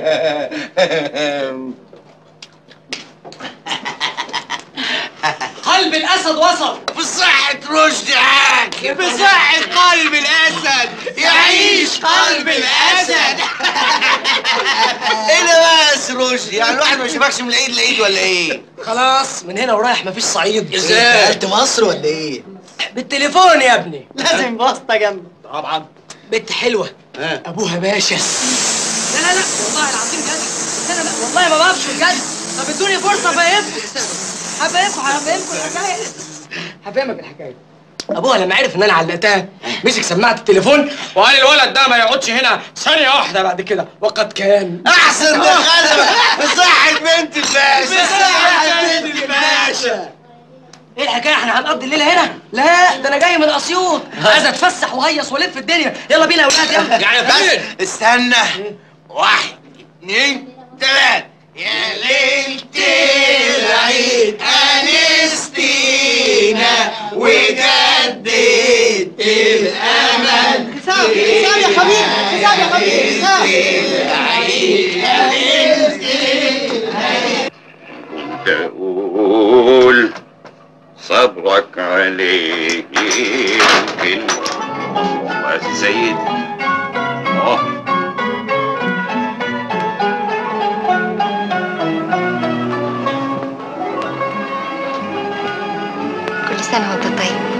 Speaker 14: قلب الاسد وصل
Speaker 13: بصحة رشدي حاكم
Speaker 14: بصحة قلب الاسد
Speaker 13: يعيش قلب الأسد ايه ده بس رشدي يعني الواحد ما يشوفكش من العيد لعيد ولا ايه؟
Speaker 4: خلاص من هنا ورايح مفيش صعيد
Speaker 13: ازاي؟
Speaker 14: نقلت مصر ولا ايه؟
Speaker 4: بالتليفون يا ابني
Speaker 14: لازم واسطة جنبي
Speaker 4: طبعا بنت حلوه ابوها باشا لا لا لا والله العظيم جدع لا لا لا والله ما بعرفش بجد طب ادوني فرصه افهمكم هفهمكم هفهمكم الحكايه هفهمك الحكايه ابوها لما عرف ان انا علقتها مسك سماعه التليفون وقال الولد ده ما يقعدش هنا ثانيه واحده بعد كده وقد كان
Speaker 13: احسن ده خدمة بصحة بنت الباشا
Speaker 4: بصحة بنت الباشا ايه الحكايه احنا هنقضي الليله هنا لا ده انا جاي من اسيوط عايز اتفسح وهيص والف الدنيا يلا بينا يا اولاد يلا
Speaker 13: يعني بس استنى واحد اتنين تلاتة يا ليلة العيد أنستينا وجدد الأمل
Speaker 14: حسام حسام يا حبيبي حسام يا حبيبي حسام
Speaker 2: تقول صبرك عليه يمكن والسيد اه
Speaker 5: كل سنة وانت طيب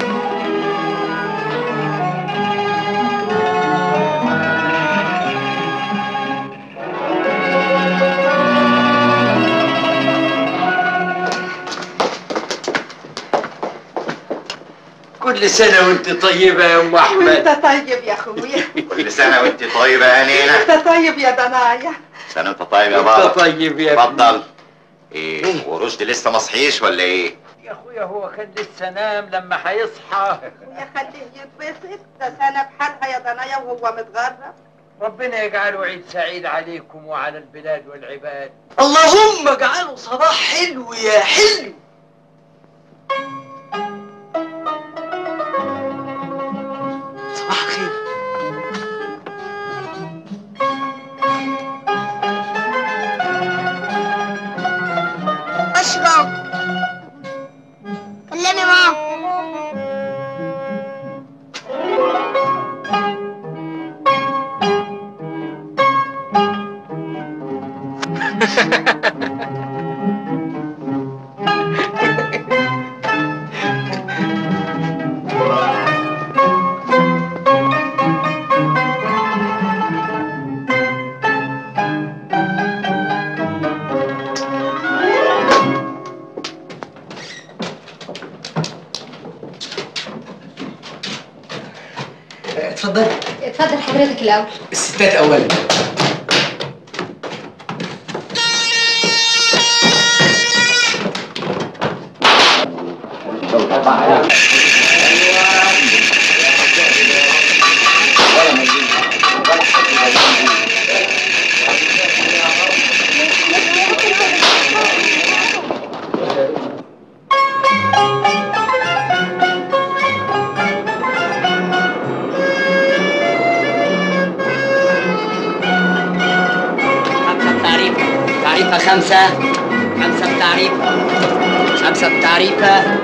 Speaker 3: كل سنة وانت طيبة يا ام احمد
Speaker 1: وانت طيب يا اخويا
Speaker 2: كل سنة وانت طيبة يا نينا
Speaker 1: انت طيب يا ضنايا
Speaker 2: سنة انت طيب يا
Speaker 3: وانت
Speaker 2: بابا
Speaker 3: طيب يا ابني.
Speaker 2: اتفضل ايه ورشدي لسه ما صحيش ولا ايه؟
Speaker 3: يا اخويا هو كان لسه نام لما هيصحى
Speaker 1: ويا خليه يتبسط ده سنة بحالها يا ضنايا وهو متغرب
Speaker 3: ربنا يجعله عيد سعيد عليكم وعلى البلاد والعباد
Speaker 4: اللهم اجعله صباح حلو يا حلو صباح الخير
Speaker 5: اشرب كلمي ماما
Speaker 4: اتفضل
Speaker 5: اتفضل حضرتك الاول
Speaker 4: الستات اولا
Speaker 14: خمسة بتعريفة تعريفة خمسة خمسة بتعريفة خمسة بتعريفة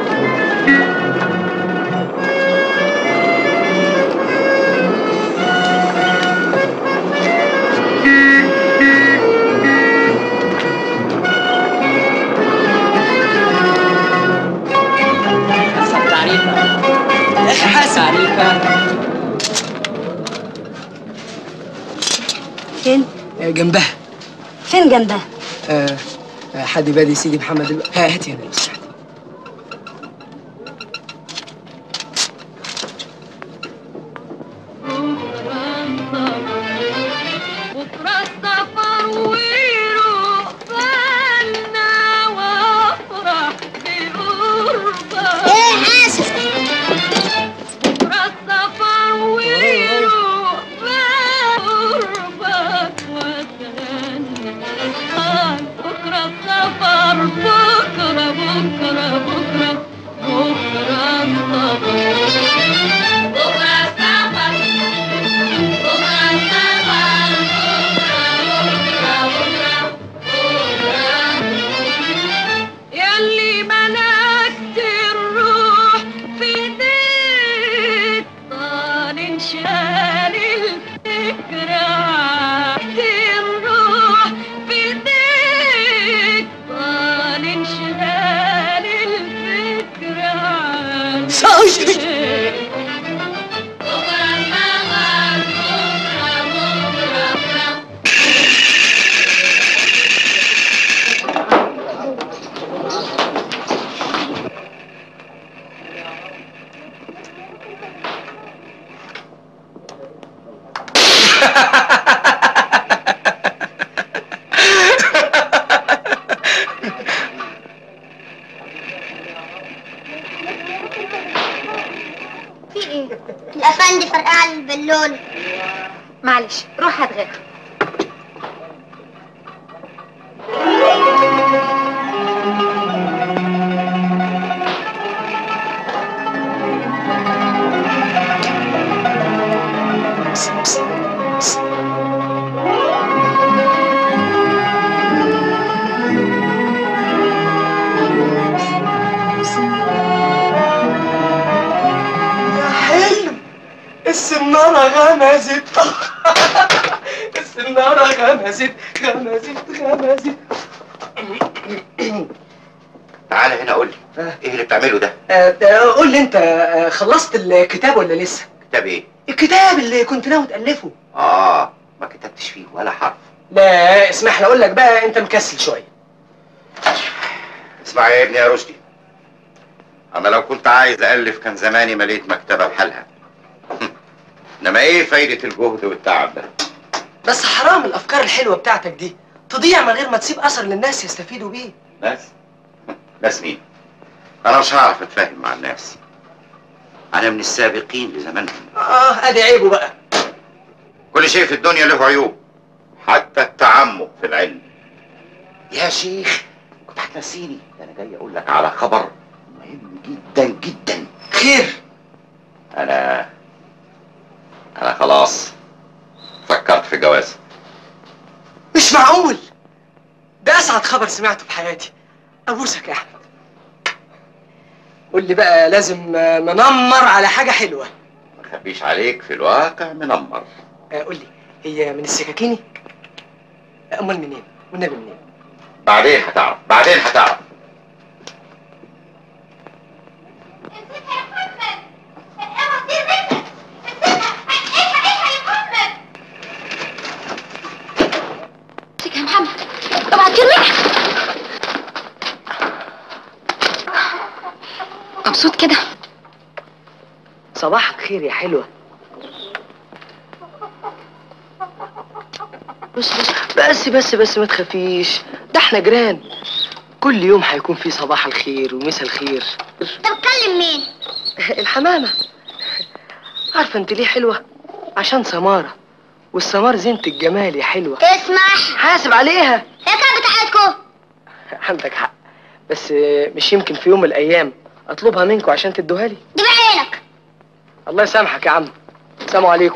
Speaker 4: آه، جنبها
Speaker 15: فين جنبها
Speaker 4: آه آه، حد بادي سيدي محمد الب... ها هات يا ناس
Speaker 12: بكرة السفر ويروح بالنا وافرح بقربك
Speaker 15: ايه اسف
Speaker 12: بكرة السفر ويروح بقربك واتغنى آه، بكرة السفر بكرة بكرة بكرة بكرة السفر بكرة السفر ياللي ملكت الروح في ايديك طال انشال الفكرة عهد الروح في ايديك طال انشال الفكرة عن
Speaker 15: في ايه الافندي فرقع لي البالونه معلش روح هات غيرها
Speaker 4: يا حلم السنارة غمزت السنارة غمزت غمزت غمزت
Speaker 2: تعالى هنا قول لي ايه اللي بتعمله ده
Speaker 4: آه، آه، قول لي انت آه، خلصت الكتاب ولا لسه؟
Speaker 2: كتاب ايه
Speaker 4: الكتاب اللي كنت ناوي تألفه
Speaker 2: اه ما كتبتش فيه ولا حرف
Speaker 4: لا اسمح لي اقول لك بقى انت مكسل شويه
Speaker 2: اسمع يا ابني يا رشدي انا لو كنت عايز الف كان زماني مليت مكتبه بحالها انما ايه فايده الجهد والتعب ده
Speaker 4: بس حرام الافكار الحلوه بتاعتك دي تضيع من غير ما تسيب اثر للناس يستفيدوا بيه
Speaker 2: ناس ناس مين انا مش هعرف اتفاهم مع الناس انا من السابقين لزمانهم
Speaker 4: اه ادي عيبه بقى
Speaker 2: كل شيء في الدنيا له عيوب حتى التعمق في العلم يا شيخ كنت هتنسيني ده انا جاي اقول لك على خبر مهم جدا جدا
Speaker 4: خير
Speaker 2: انا انا خلاص فكرت في جواز
Speaker 4: مش معقول ده اسعد خبر سمعته في حياتي ابوسك يا احمد قول لي بقى لازم آه، منمر على حاجه حلوه
Speaker 2: ما اخبيش عليك في الواقع منمر
Speaker 4: آه، قول لي هي من السكاكيني امال منين والنبي منين
Speaker 2: بعدين هتعرف بعدين هتعرف
Speaker 15: امسك يا محمد اوعى ترمي مبسوط كده
Speaker 4: صباحك خير يا حلوه بس بس بس بس بس ما تخافيش ده احنا جيران كل يوم هيكون في صباح الخير ومسا الخير
Speaker 15: انت بتكلم مين
Speaker 4: الحمامة عارفة انت ليه حلوة؟ عشان سمارة والسمار زينة الجمال يا حلوة
Speaker 15: تسمح
Speaker 4: حاسب عليها
Speaker 15: هي كانت بتاعتكم
Speaker 4: عندك حق بس آه، مش يمكن في يوم من الأيام أطلبها منكم عشان تدوها لي
Speaker 15: دي بعينك
Speaker 4: الله يسامحك يا عم السلام عليكم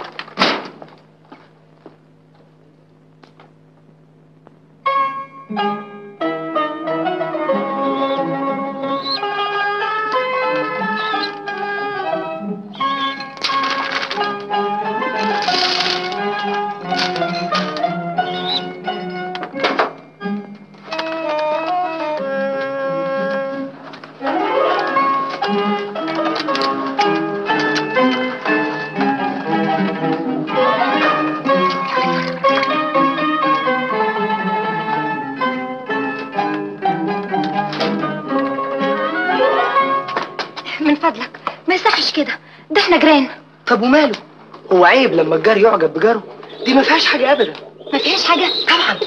Speaker 5: فضلك ما يصحش كده ده احنا جيران
Speaker 4: طب وماله هو عيب لما الجار يعجب بجاره دي ما فيهاش حاجه ابدا
Speaker 5: ما فيهاش حاجه
Speaker 4: طبعا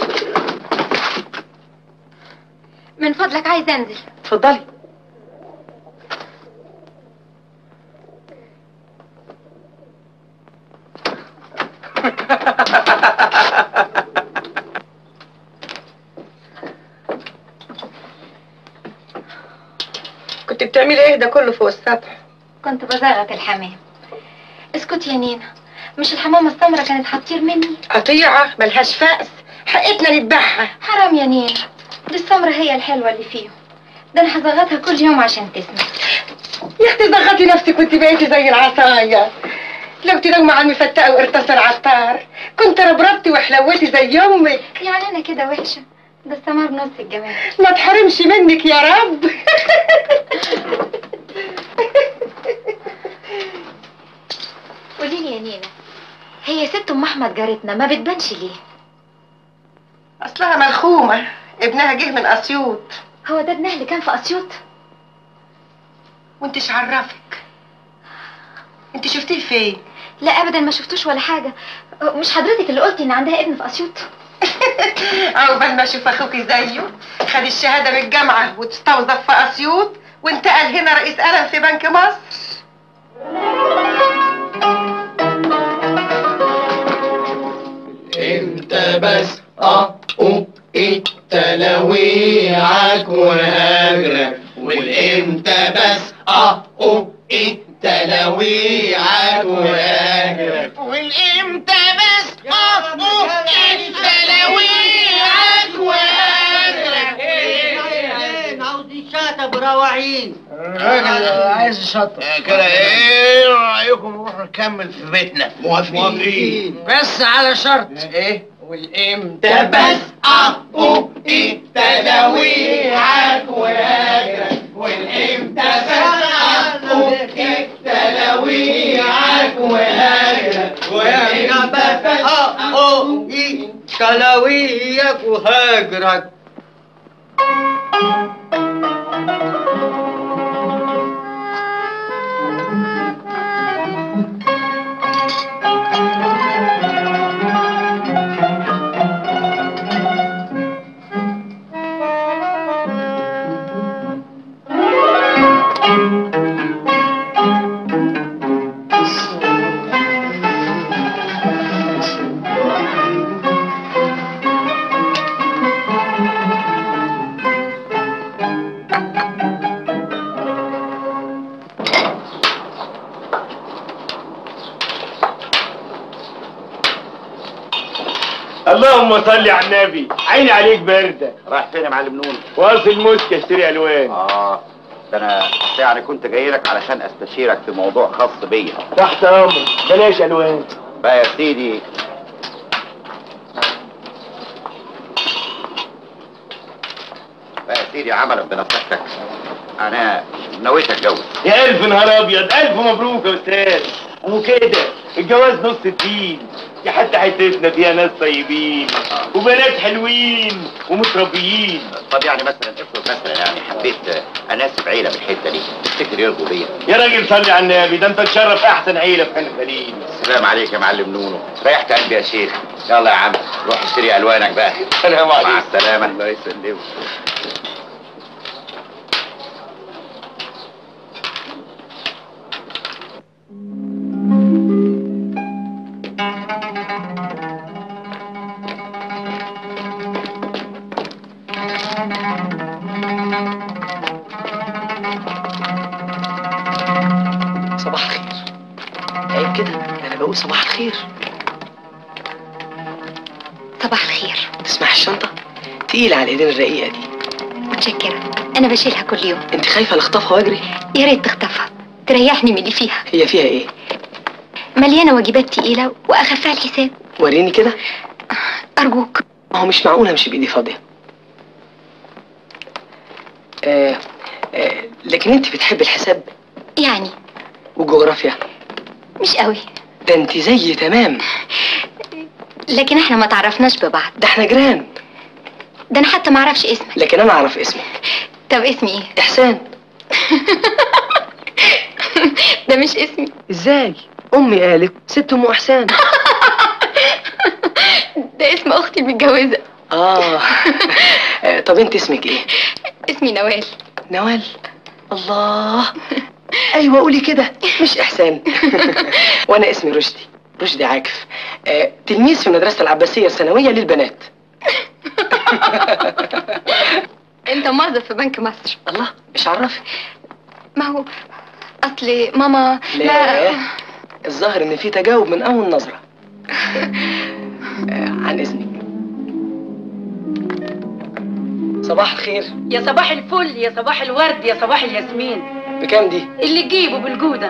Speaker 5: من فضلك عايز انزل
Speaker 4: اتفضلي
Speaker 10: كنت بتعملي ايه ده كله فوق السطح
Speaker 5: كنت بزغط الحمام اسكت يا نينا مش الحمامة السمرة كانت هتطير مني
Speaker 10: قطيعة ملهاش فأس حقتنا نذبحها
Speaker 5: حرام يا نينا دي السمرة هي الحلوة اللي فيهم ده انا هزغطها كل يوم عشان تسمع
Speaker 10: يا اختي زغطي نفسك وانت بقيتي زي العصاية لو تلومي على المفتقة وارتص العطار كنت ربربتي وحلوتي زي امك
Speaker 5: يعني انا كده وحشة ده السمر نص الجمال
Speaker 10: ما تحرمش منك يا رب
Speaker 5: قولي لي يا نينا هي ست ام احمد جارتنا ما بتبانش ليه
Speaker 10: اصلها ملخومة ابنها جه من اسيوط
Speaker 5: هو ده ابنها اللي كان في اسيوط
Speaker 10: وانتش عرفك انت شفتيه فين
Speaker 5: لا ابدا ما شفتوش ولا حاجه مش حضرتك اللي قلتي ان عندها ابن في اسيوط
Speaker 10: عقبال ما اشوف اخوكي زيه خد الشهاده من الجامعه واستوظف في اسيوط وانتقل هنا رئيس قلم في بنك مصر
Speaker 13: انت بس اه التلاويعك وهجرك والامتى بس اه التلاويعك وهجرك والامتى بس اه التلاويعك وهجرك
Speaker 14: عاوزين شاتب وراوعين
Speaker 13: عايز شطر كده ايه رايكم نروح نكمل في بيتنا موافقين
Speaker 14: بس على شرط
Speaker 13: ايه والامتى بس اه التلاويعك وهجرك والامتى بس اه التلاويعك وهجرك والامتى بس اه
Speaker 14: تلاويك وهاجرك
Speaker 6: اللهم صل على النبي عيني عليك برده
Speaker 2: رايح فين يا معلم نون
Speaker 6: واصل موسكة اشتري الوان
Speaker 2: اه ده انا يعني كنت جاي لك علشان استشيرك في موضوع خاص بيا
Speaker 6: تحت امرك بلاش الوان
Speaker 2: بقى يا سيدي بقى يا سيدي عملا بنصيحتك انا نويت اتجوز
Speaker 6: يا الف نهار ابيض الف مبروك يا استاذ وكده الجواز نص الدين يا حتى حتتنا فيها ناس طيبين وبنات حلوين ومتربيين
Speaker 2: طب يعني مثلا افرض مثلا يعني حبيت اناسب عيله من الحته دي تفتكر يرضوا بيا
Speaker 6: يا راجل صلي على النبي ده انت تشرف احسن عيله في خان الخليل
Speaker 2: السلام عليك يا معلم نونو ريحت قلبي يا شيخ يلا يا عم روح اشتري الوانك بقى
Speaker 6: سلام عليكم
Speaker 2: مع السلامه الله يسلمك
Speaker 4: صباح الخير عيب كده انا بقول صباح الخير
Speaker 5: صباح الخير
Speaker 4: تسمح الشنطه تقيله على الايدين الرقيقه دي
Speaker 5: متشكرة أنا بشيلها كل يوم
Speaker 4: انت خايفه لاخطفها واجري
Speaker 5: يا ريت تخطفها تريحني من اللي فيها
Speaker 4: هي فيها ايه
Speaker 5: مليانة واجبات تقيلة وأخفها الحساب
Speaker 4: وريني كده
Speaker 5: أرجوك
Speaker 4: ما هو مش معقول امشي بايدي فاضيه آه آه لكن انت بتحب الحساب
Speaker 5: يعني
Speaker 4: والجغرافيا
Speaker 5: مش قوي
Speaker 4: ده انت زي تمام
Speaker 5: لكن احنا ما تعرفناش ببعض
Speaker 4: ده احنا جيران
Speaker 5: ده أنا حتى ما أعرفش اسمك
Speaker 4: لكن انا اعرف اسمك
Speaker 5: طب اسمي إيه؟
Speaker 4: احسان
Speaker 5: ده مش اسمي
Speaker 4: ازاي امي قالت ست ام احسان
Speaker 5: ده اسم اختي المتجوزه
Speaker 4: اه آه، طب انت اسمك ايه
Speaker 5: اسمي نوال
Speaker 4: نوال الله ايوه قولي كده مش احسان وانا اسمي رشدي رشدي عاكف آه، تلميذ في مدرسه العباسيه الثانويه للبنات
Speaker 5: انت موظف في بنك مصر
Speaker 4: الله مش عرفك
Speaker 5: ما هو اصل ماما
Speaker 4: لا الظاهر ان في تجاوب من اول نظره آه، عن اذنك صباح الخير
Speaker 16: يا صباح الفل يا صباح الورد يا صباح الياسمين
Speaker 4: بكام دي
Speaker 16: اللي تجيبه بالجودة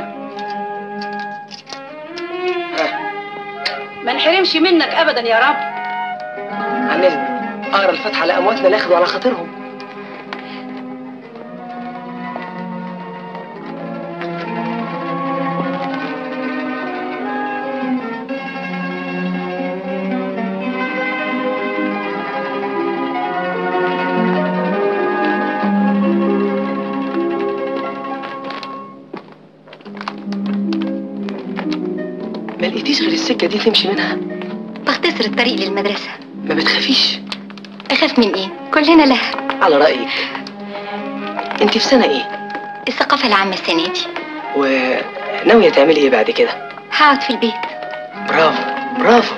Speaker 16: ما نحرمش منك ابدا يا رب
Speaker 4: عن اذنك اقرا الفاتحه لامواتنا اللي ياخدوا على خاطرهم ما لقيتيش غير السكه دي تمشي منها
Speaker 5: بختصر الطريق للمدرسه
Speaker 4: ما بتخافيش
Speaker 5: اخاف من ايه كلنا لها
Speaker 4: على رايك انت في سنه ايه
Speaker 5: الثقافه العامه السنه دي
Speaker 4: وناويه تعملي ايه بعد كده
Speaker 5: هقعد في البيت
Speaker 4: برافو برافو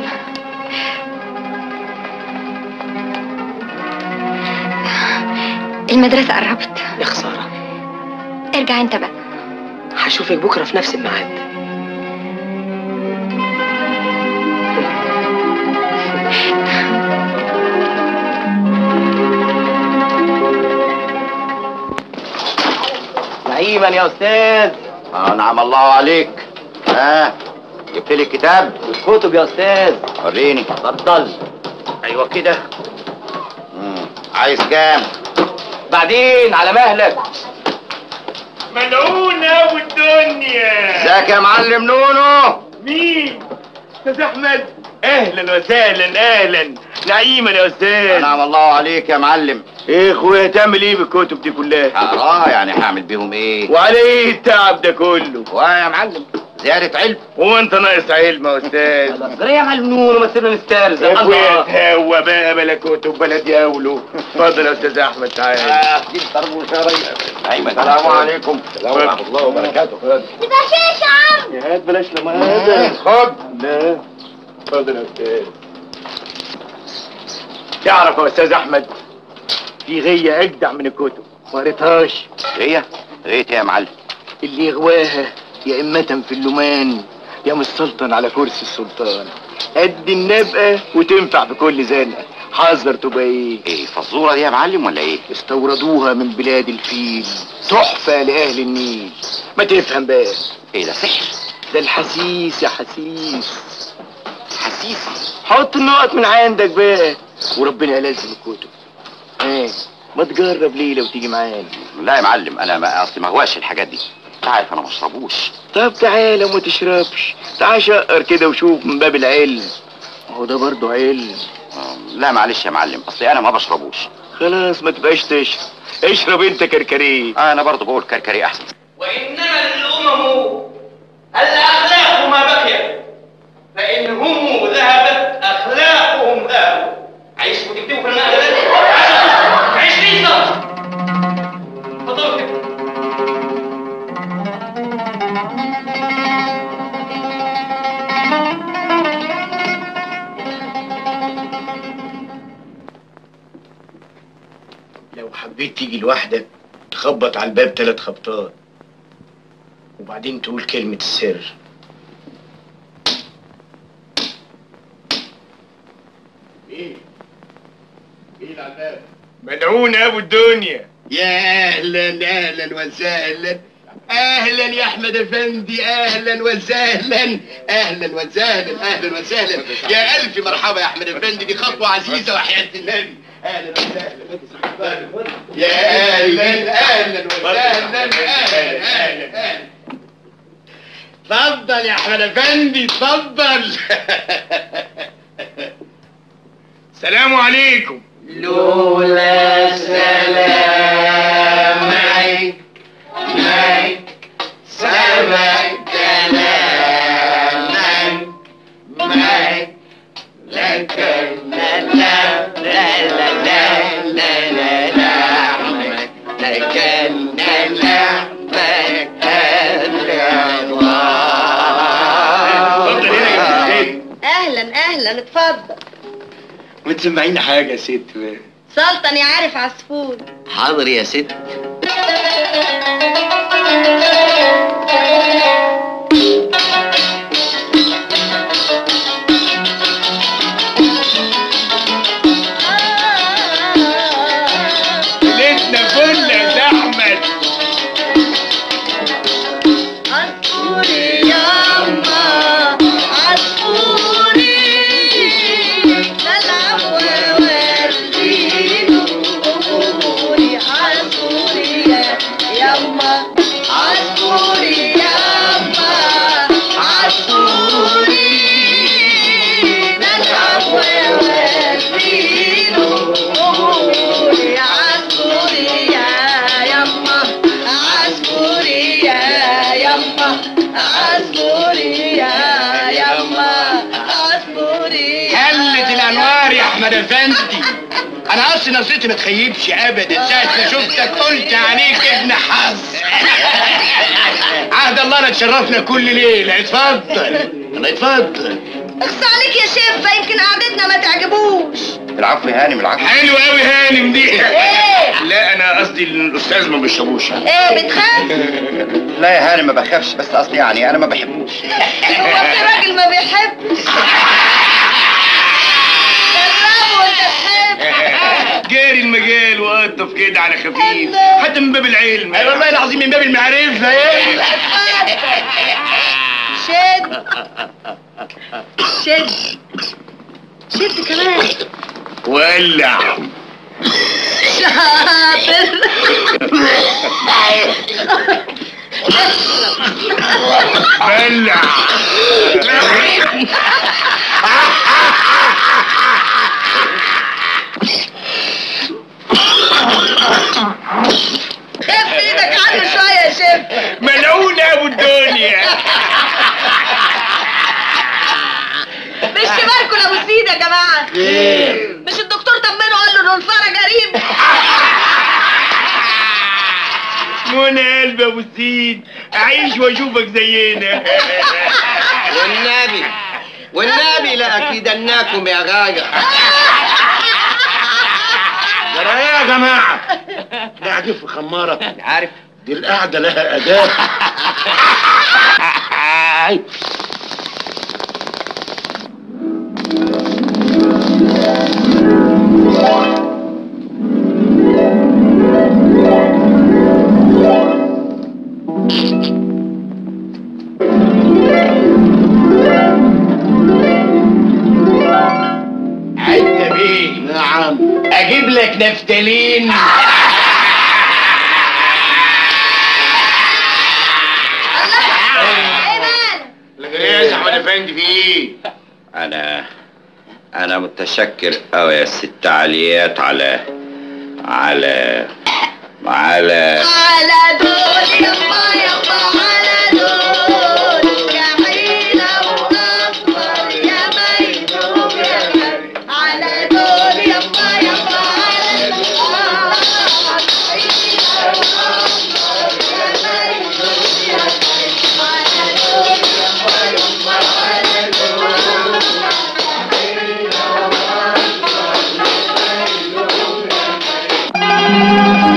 Speaker 5: المدرسه قربت
Speaker 4: يا خساره
Speaker 5: ارجع انت بقى
Speaker 4: هشوفك بكره في نفس الميعاد
Speaker 8: نعيما يا استاذ
Speaker 2: آه نعم الله عليك ها جبت لي الكتاب
Speaker 8: كتب يا استاذ
Speaker 2: وريني
Speaker 8: اتفضل ايوه كده
Speaker 2: مم. عايز كام
Speaker 8: بعدين على مهلك
Speaker 6: ملعونة والدنيا
Speaker 2: ازيك يا معلم نونو
Speaker 6: مين؟ استاذ احمد اهلا وسهلا اهلا نعيما يا استاذ
Speaker 2: نعم الله عليك يا معلم
Speaker 6: ايه اخويا تعمل ايه بالكتب دي كلها؟
Speaker 2: اه يعني هعمل بيهم ايه
Speaker 6: وعلى ايه التعب ده كله؟
Speaker 2: ويا معلم زيادة علم
Speaker 6: هو انت ناقص علم يا استاذ
Speaker 8: اصبر يا مجنون وما تسيبنا نسترزق
Speaker 6: يا اخويا
Speaker 8: الله
Speaker 6: تهوى بقى بلا كتب بلا دياولو اتفضل يا استاذ احمد تعالى
Speaker 2: اه دي الطربوش يا ريس ايمن السلام عليكم السلام ورحمة الله وبركاته
Speaker 15: بشيش يا عم
Speaker 6: يا هات بلاش لما هذا
Speaker 2: خد
Speaker 6: لا اتفضل يا استاذ تعرف يا استاذ احمد في غية اجدع من الكتب ما قريتهاش
Speaker 2: غية غية يا معلم
Speaker 6: اللي يغواها يا إمة في اللومان يا مستلطن على كرسي السلطان قد النبقة وتنفع في كل زنقة حذر تبقى ايه
Speaker 2: ايه فزورة دي يا معلم ولا ايه
Speaker 6: استوردوها من بلاد الفيل تحفة لأهل النيل ما تفهم بقى
Speaker 2: ايه ده سحر
Speaker 6: ده الحسيس يا حسيس
Speaker 2: حسيس
Speaker 6: حط النقط من عندك بقى وربنا يلزم الكتب ايه ما تجرب ليلة وتيجي معانا
Speaker 2: لا يا معلم انا ما اصلي ما هواش الحاجات دي انت عارف انا ما بشربوش
Speaker 6: طب تعالى وما تشربش تعال شقر كده وشوف من باب العلم هو ده برضه علم
Speaker 2: آه، لا معلش يا معلم اصلي انا ما بشربوش
Speaker 6: خلاص ما تبقاش تشرب اشرب انت كركريه
Speaker 2: آه انا برضه بقول كركري احسن
Speaker 3: وإنما الأمم الأخلاق ما بقي فإن هم ذهبت أخلاقهم ذهبوا عايش وتكتبوا في المقالة دي عشرين سنة اتفضلوا كده
Speaker 6: لو حبيت تيجي لوحدك تخبط على الباب ثلاث خبطات وبعدين تقول كلمة السر ايه ايه على الباب ملعون ابو الدنيا يا اهلا اهلا وسهلا اهلا يا احمد افندي اهلا وسهلا اهلا وسهلا اهلا وسهلا يا الف مرحبا يا احمد افندي دي خطوه عزيزه وحياه النبي اهلا وسهلا يا اهلا اهلا وسهلا اهلا اهلا اهلا اتفضل يا احمد افندي اتفضل السلام عليكم
Speaker 3: لولا سلامك معك سلام
Speaker 6: اتفضل هنا يا ست
Speaker 10: اهلا اهلا اتفضل
Speaker 6: وتسمعينا حاجه يا ست بقى.
Speaker 10: سلطن يا عارف عصفور
Speaker 8: حاضر يا ست
Speaker 6: ليلتنا فل يا احمد
Speaker 10: عصفوري ياما عصفوري نلعب ووريله أموري عصفوري يا ياما عصفوري ياما عصفوري نلعب ووريله أموري عصفوري يا ياما عصفوري يا ياما عصفوري يا ياما عصفوري
Speaker 6: حلت الانوار يا احمد افندي انا اصلي نظرتي ما تخيبش ابدا ساعه ما شفتك قلت عليك ابن حظ عهد الله انا تشرفنا كل ليله اتفضل الله اتفضل
Speaker 10: اخص عليك يا شفة يمكن قعدتنا ما تعجبوش
Speaker 2: العفو يا هانم العفو
Speaker 6: حلو قوي هانم دي
Speaker 10: ايه
Speaker 6: لا انا قصدي الاستاذ ما بيشربوش
Speaker 10: ايه بتخاف
Speaker 2: لا يا هانم ما بخافش بس قصدي يعني انا ما بحبوش
Speaker 10: هو في راجل ما بيحبش جربه وانت تحب
Speaker 6: جاري المجال وقطف كده على خفيف حتى من باب العلم اي والله العظيم من باب المعرفه ايه
Speaker 10: شد شد شد كمان
Speaker 6: ولع
Speaker 10: شاطر
Speaker 6: بلع
Speaker 10: خف ايدك عنه شوية يا شف
Speaker 6: ملعون يا ابو الدنيا
Speaker 10: مش كباركم لابو سيد يا جماعة مش الدكتور طمنه قال له انه الفرج قريب
Speaker 6: منى قلبي يا ابو سيد اعيش واشوفك زينا
Speaker 8: والنبي والنبي لأكيدناكم يا غاية
Speaker 6: ترى ايه يا جماعه قاعدين في خماره عارف دي القعده لها اداب عدة بيه نعم اجيب لك نفتالين ايه يا احمد افندي في ايه
Speaker 2: انا انا متشكر قوي يا ست عليات على على على
Speaker 10: على دول يما يما على دول يا حيلة وأصفر يا ميدوب يا غالي. على دول يما يما على دول حيلة وأصفر يا ميدوب يا غالي. على دول يما يما على دول حيلة وأصفر يا ميدوب يا غالي.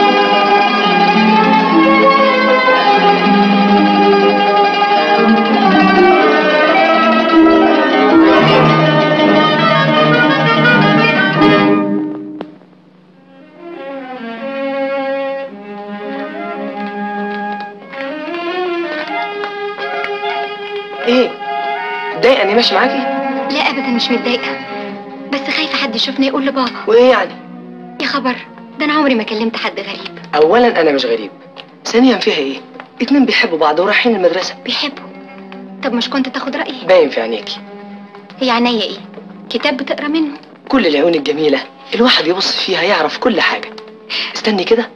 Speaker 4: ايه متضايقه اني ماشي معاكي
Speaker 5: لا ابدا مش متضايقه بس خايفه حد يشوفني يقول لبابا
Speaker 4: وايه يعني
Speaker 5: يا خبر ده انا عمري ما كلمت حد غريب
Speaker 4: اولا انا مش غريب ثانيا فيها ايه اتنين بيحبوا بعض ورايحين المدرسه
Speaker 5: بيحبوا طب مش كنت تاخد رايي
Speaker 4: باين في عينيكي
Speaker 5: هي عينيا ايه كتاب بتقرا منه
Speaker 4: كل العيون الجميله الواحد يبص فيها يعرف كل حاجه استني كده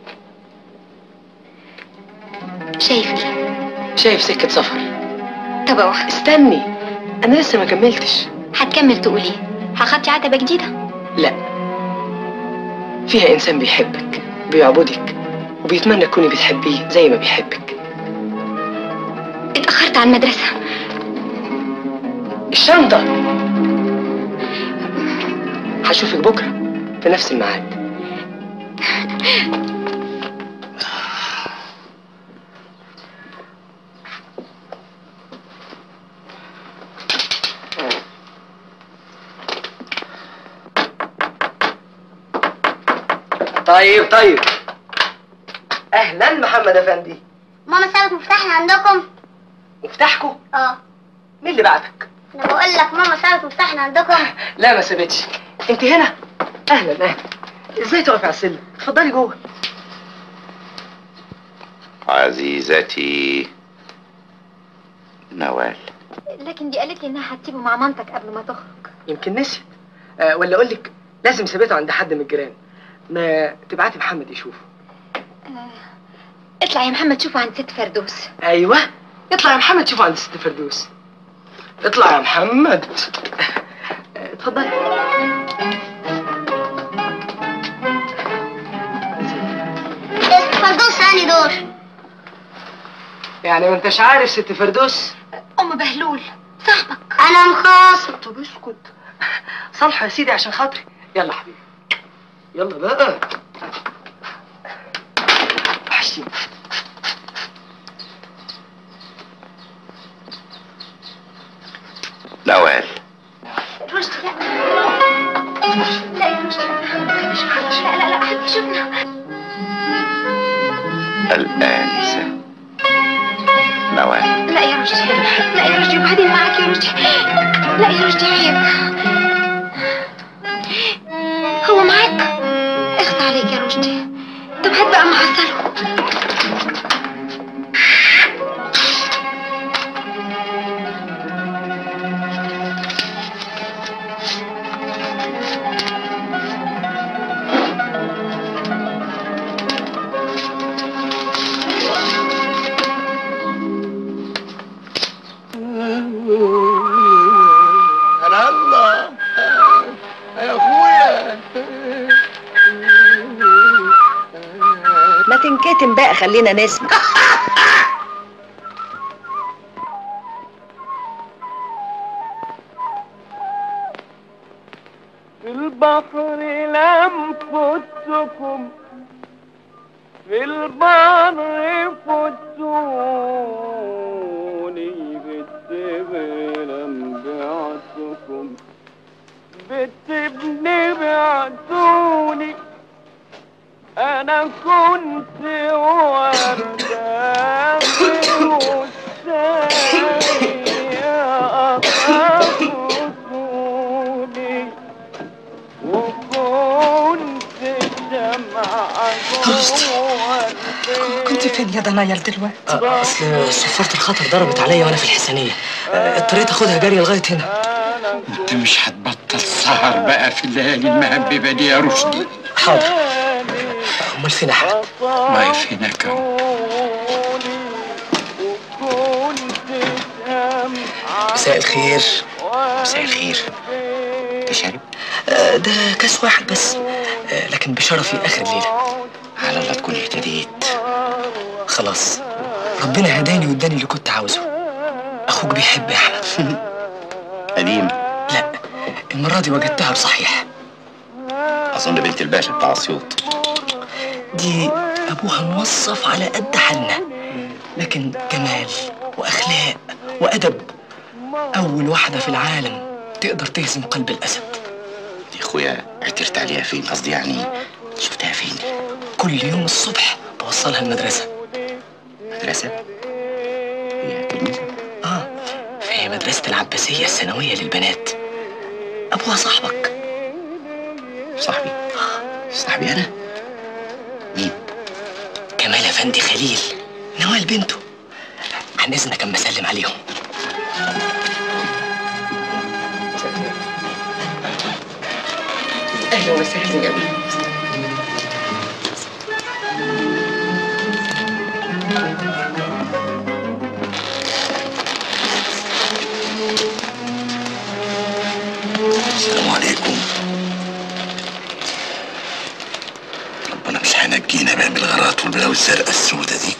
Speaker 5: شايف ايه
Speaker 4: شايف سكه سفر
Speaker 5: طب اوعى
Speaker 4: استني انا لسه ما كملتش
Speaker 5: هتكمل تقول ايه هخطي عتبه جديده
Speaker 4: لا فيها انسان بيحبك بيعبدك وبيتمنى تكوني بتحبيه زي ما بيحبك
Speaker 5: اتأخرت على المدرسة
Speaker 4: الشنطة هشوفك بكرة في نفس الميعاد طيب طيب اهلا محمد افندي
Speaker 15: ماما سابت مفتاحنا عندكم
Speaker 4: مفتاحكم
Speaker 15: اه
Speaker 4: مين اللي بعتك
Speaker 15: انا بقول لك ماما سابت مفتاحنا عندكم
Speaker 4: لا ما سابتش انت هنا اهلا اهلا ازاي تقفي على السلم اتفضلي جوه
Speaker 2: عزيزتي نوال
Speaker 5: لكن دي قالت لي انها هتسيبه مع مامتك قبل ما تخرج
Speaker 4: يمكن نسيت أه ولا اقول لك لازم سابته عند حد من الجيران ما تبعتي محمد يشوفه
Speaker 5: اطلع يا محمد شوفه عند ست فردوس
Speaker 4: ايوه اطلع يا محمد شوفه عند ست فردوس اطلع يا محمد أه، اتفضلي
Speaker 15: فردوس ثاني دور
Speaker 4: يعني ما انتش عارف ست فردوس
Speaker 5: ام بهلول
Speaker 15: انا مخاصم
Speaker 4: طب اسكت صالحه يا سيدي عشان خاطري يلا حبيبي يلا بقى وحشتيني
Speaker 2: نوال
Speaker 5: رشدي لا لا يا رشدي لا لا لا حد يشوفنا
Speaker 2: الآنسة نوال
Speaker 5: لا يا رشدي لا يا رشدي وبعدين معك يا رشدي لا يا رشدي عيب هو معاك اخذ عليك يا رشدي طب هات بقى معسله
Speaker 13: انا الله يا اخويا
Speaker 17: ما تنكتم بقى خلينا نسمع
Speaker 13: في البحر لم فتكم في البحر فتوني بالتبر لم بعتكم بالتبن بعتوني انا كنت وردة في وسطي أخافوني وكنت جمعة
Speaker 17: كنت فين يا دنايل دلوقتي
Speaker 4: أه، اصل صفارة الخطر ضربت عليا وانا في الحسنية أه، اضطريت اخدها جري لغاية هنا
Speaker 3: انت مش هتبطل سهر بقى في الليالي المهببة دي يا رشدي
Speaker 4: حاضر امال فين احمد
Speaker 3: واقف هناك اهو
Speaker 4: مساء الخير
Speaker 2: مساء الخير تشرب
Speaker 4: أه، ده كاس واحد بس أه، لكن بشرفي اخر الليلة
Speaker 2: على الله تكون اهتديت
Speaker 4: خلاص ربنا هداني واداني اللي كنت عاوزه اخوك بيحب يا احمد
Speaker 2: قديم
Speaker 4: لا المرة دي وجدتها بصحيح
Speaker 2: أظن بنت الباشا بتاع اسيوط
Speaker 4: دي ابوها موظف على قد حالنا لكن جمال واخلاق وادب اول واحده في العالم تقدر تهزم قلب الاسد
Speaker 2: دي اخويا اعترت عليها فين قصدي يعني شفتها فين
Speaker 4: كل يوم الصبح بوصلها المدرسه
Speaker 2: مدرسة
Speaker 4: اه في مدرسه العباسيه الثانويه للبنات ابوها صاحبك
Speaker 2: صاحبي صاحبي انا مين
Speaker 4: كمال افندي خليل نوال بنته عن اذنك اما اسلم عليهم اهلا وسهلا يا بيه
Speaker 2: السلام عليكم ربنا مش هينجينا
Speaker 18: علينا بقى بالغارات والبلاوي الزرقاء السودة دي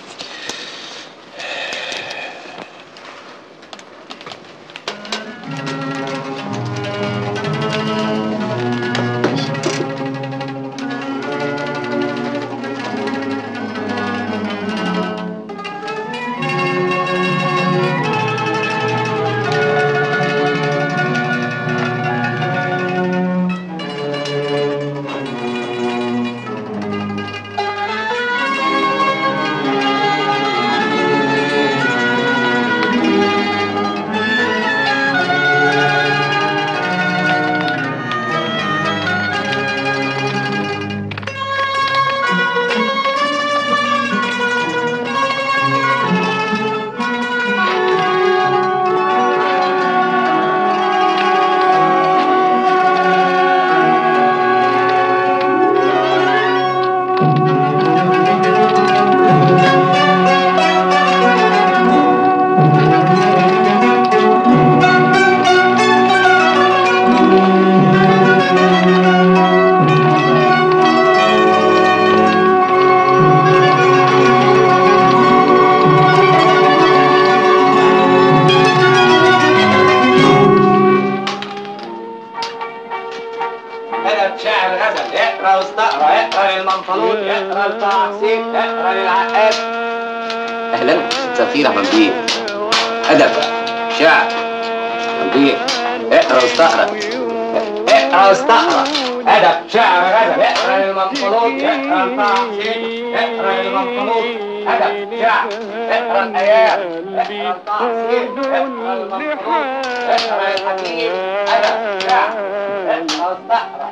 Speaker 13: أدب شعر غزل اقرا واستقرا اقرا للمنفلوط اقرا للتعصيب اقرا للعقاد
Speaker 11: اهلا مساء الخير يا احمد بيه ادب شعر احمد بيه اقرا واستقرا
Speaker 13: اقرا واستقرا أدب شعر غزل اقرا للمنفلوط اقرا للتعصيب اقرا للمنفلوط أدب شعر اقرا الآيات اقرا التعصيب اقرا للمنفلوط اقرا للحكيم أدب شعر اقرا واستقرا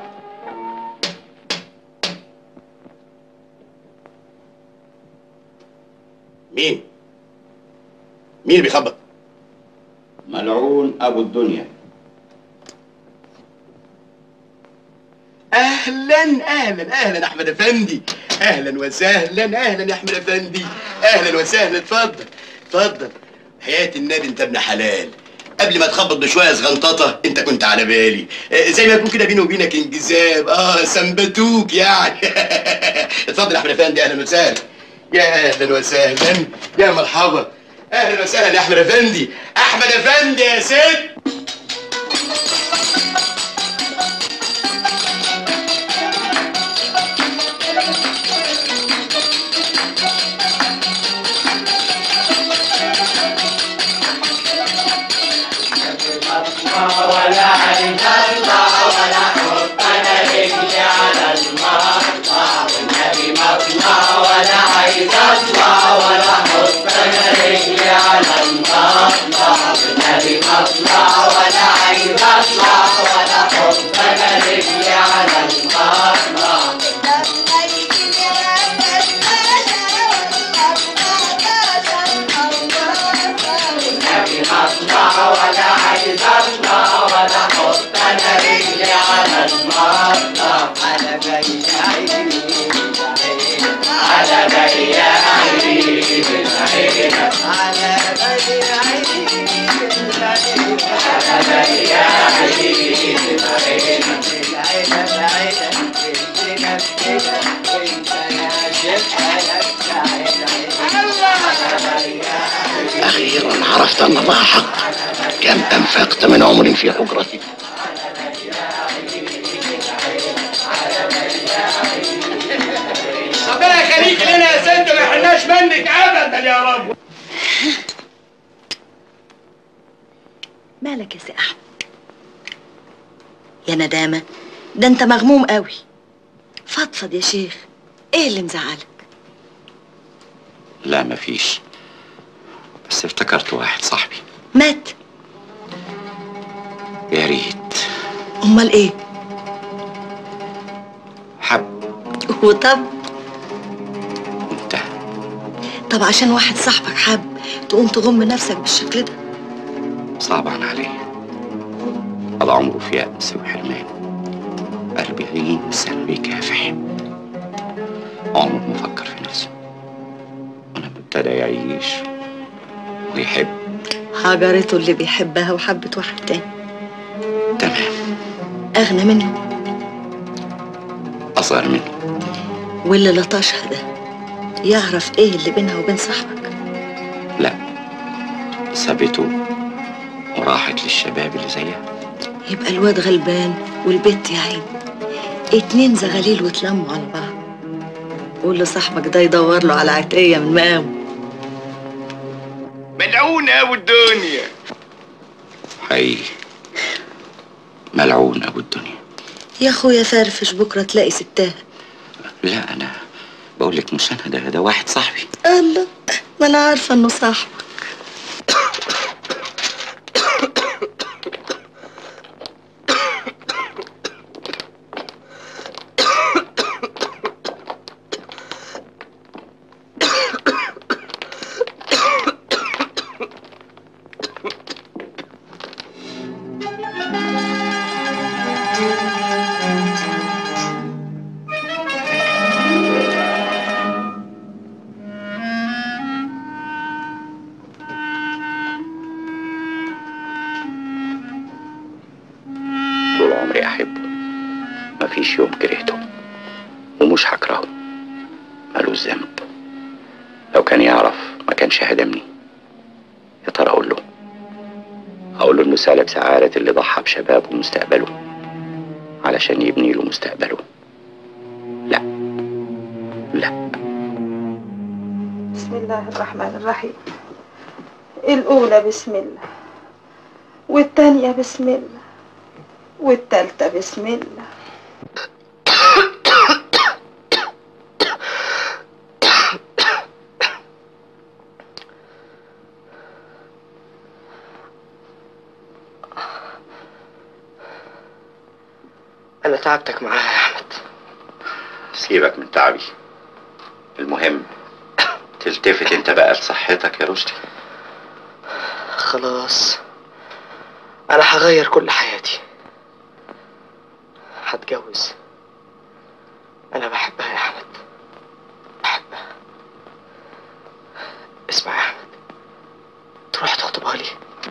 Speaker 2: مين؟ مين اللي بيخبط؟ ملعون ابو الدنيا
Speaker 6: اهلا اهلا اهلا احمد افندي اهلا وسهلا اهلا يا احمد افندي اهلا وسهلا اتفضل اتفضل حياة النبي انت ابن حلال قبل ما تخبط بشويه زغنططه انت كنت على بالي آه، زي ما يكون كده بيني وبينك انجذاب اه سنبتوك يعني اتفضل يا احمد افندي اهلا وسهلا يا اهلا وسهلا يا مرحبا اهلا وسهلا يا احمد افندي احمد افندي يا ست
Speaker 13: ولا عند الله ولا حب انا رجلي على المرضى والنبي مطلع ولا عايز اطلع ولا حب انا رجلي على المرضى والنبي مطلع ولا عايز اطلع ولا حب انا رجلي على المرضى النبي مطلع ولا عايز اطلع ولا حط انا رجلي على المرضى على جاي على جاي عيني بالعينة على جاي عيني بالعينة على جاي عيني بالعينة بالعينة بالعينة بالعينة وانت يا شيخ
Speaker 18: أخيرا عرفت أن الله حق كم أنفقت من عمر في حجرتي
Speaker 6: ربنا يخليك لنا يا ست ما يحرمناش منك ابدا يا رب
Speaker 17: مالك يا سي احمد يا ندامه ده انت مغموم قوي فضفض يا شيخ ايه اللي مزعلك
Speaker 7: لا مفيش بس افتكرت واحد صاحبي
Speaker 17: مات
Speaker 7: يا ريت
Speaker 17: امال ايه
Speaker 7: حب
Speaker 17: وطب
Speaker 7: انتهى
Speaker 17: طب عشان واحد صاحبك حب تقوم تغم نفسك بالشكل ده
Speaker 7: صعبان عليه قضى عمره في يأس وحرمان أربعين سنة بيكافح عمره ما فكر في نفسه ولما ابتدى يعيش ويحب
Speaker 17: هجرته اللي بيحبها وحبت واحد تاني
Speaker 7: تمام
Speaker 17: اغنى منه
Speaker 7: أصغر منه
Speaker 17: واللي لطشها ده يعرف ايه اللي بينها وبين صاحبك
Speaker 7: لا سابته وراحت للشباب اللي زيها
Speaker 17: يبقى الواد غلبان والبت يا عيني اتنين زغاليل واتلموا على بعض قول لصاحبك ده يدور له على عترية من مقامه
Speaker 6: ملعون ابو الدنيا
Speaker 7: حقيقي ملعون ابو الدنيا
Speaker 17: يا اخويا فرفش بكرة تلاقي ستاه
Speaker 7: لا انا بقول لك مش انا ده ده واحد صاحبي
Speaker 17: الله ما انا عارفة انه صاحبك
Speaker 7: طول عمري احبه مفيش يوم كرهته ومش هكرهه ملوش ذنب لو كان يعرف ما كانش هدمني يا ترى اقول له اقول له انه سالب سعادة اللي ضحى بشبابه ومستقبله علشان يبني له مستقبله لا لا
Speaker 1: بسم الله الرحمن الرحيم الأولى بسم الله والتانية بسم الله والتالتة بسم الله
Speaker 4: انا تعبتك معاها يا احمد
Speaker 7: سيبك من تعبي المهم تلتفت انت بقى لصحتك يا رشدي
Speaker 4: خلاص انا هغير كل حياتي هتجوز انا بحبها يا احمد بحبها اسمع يا احمد تروح تخطبها لي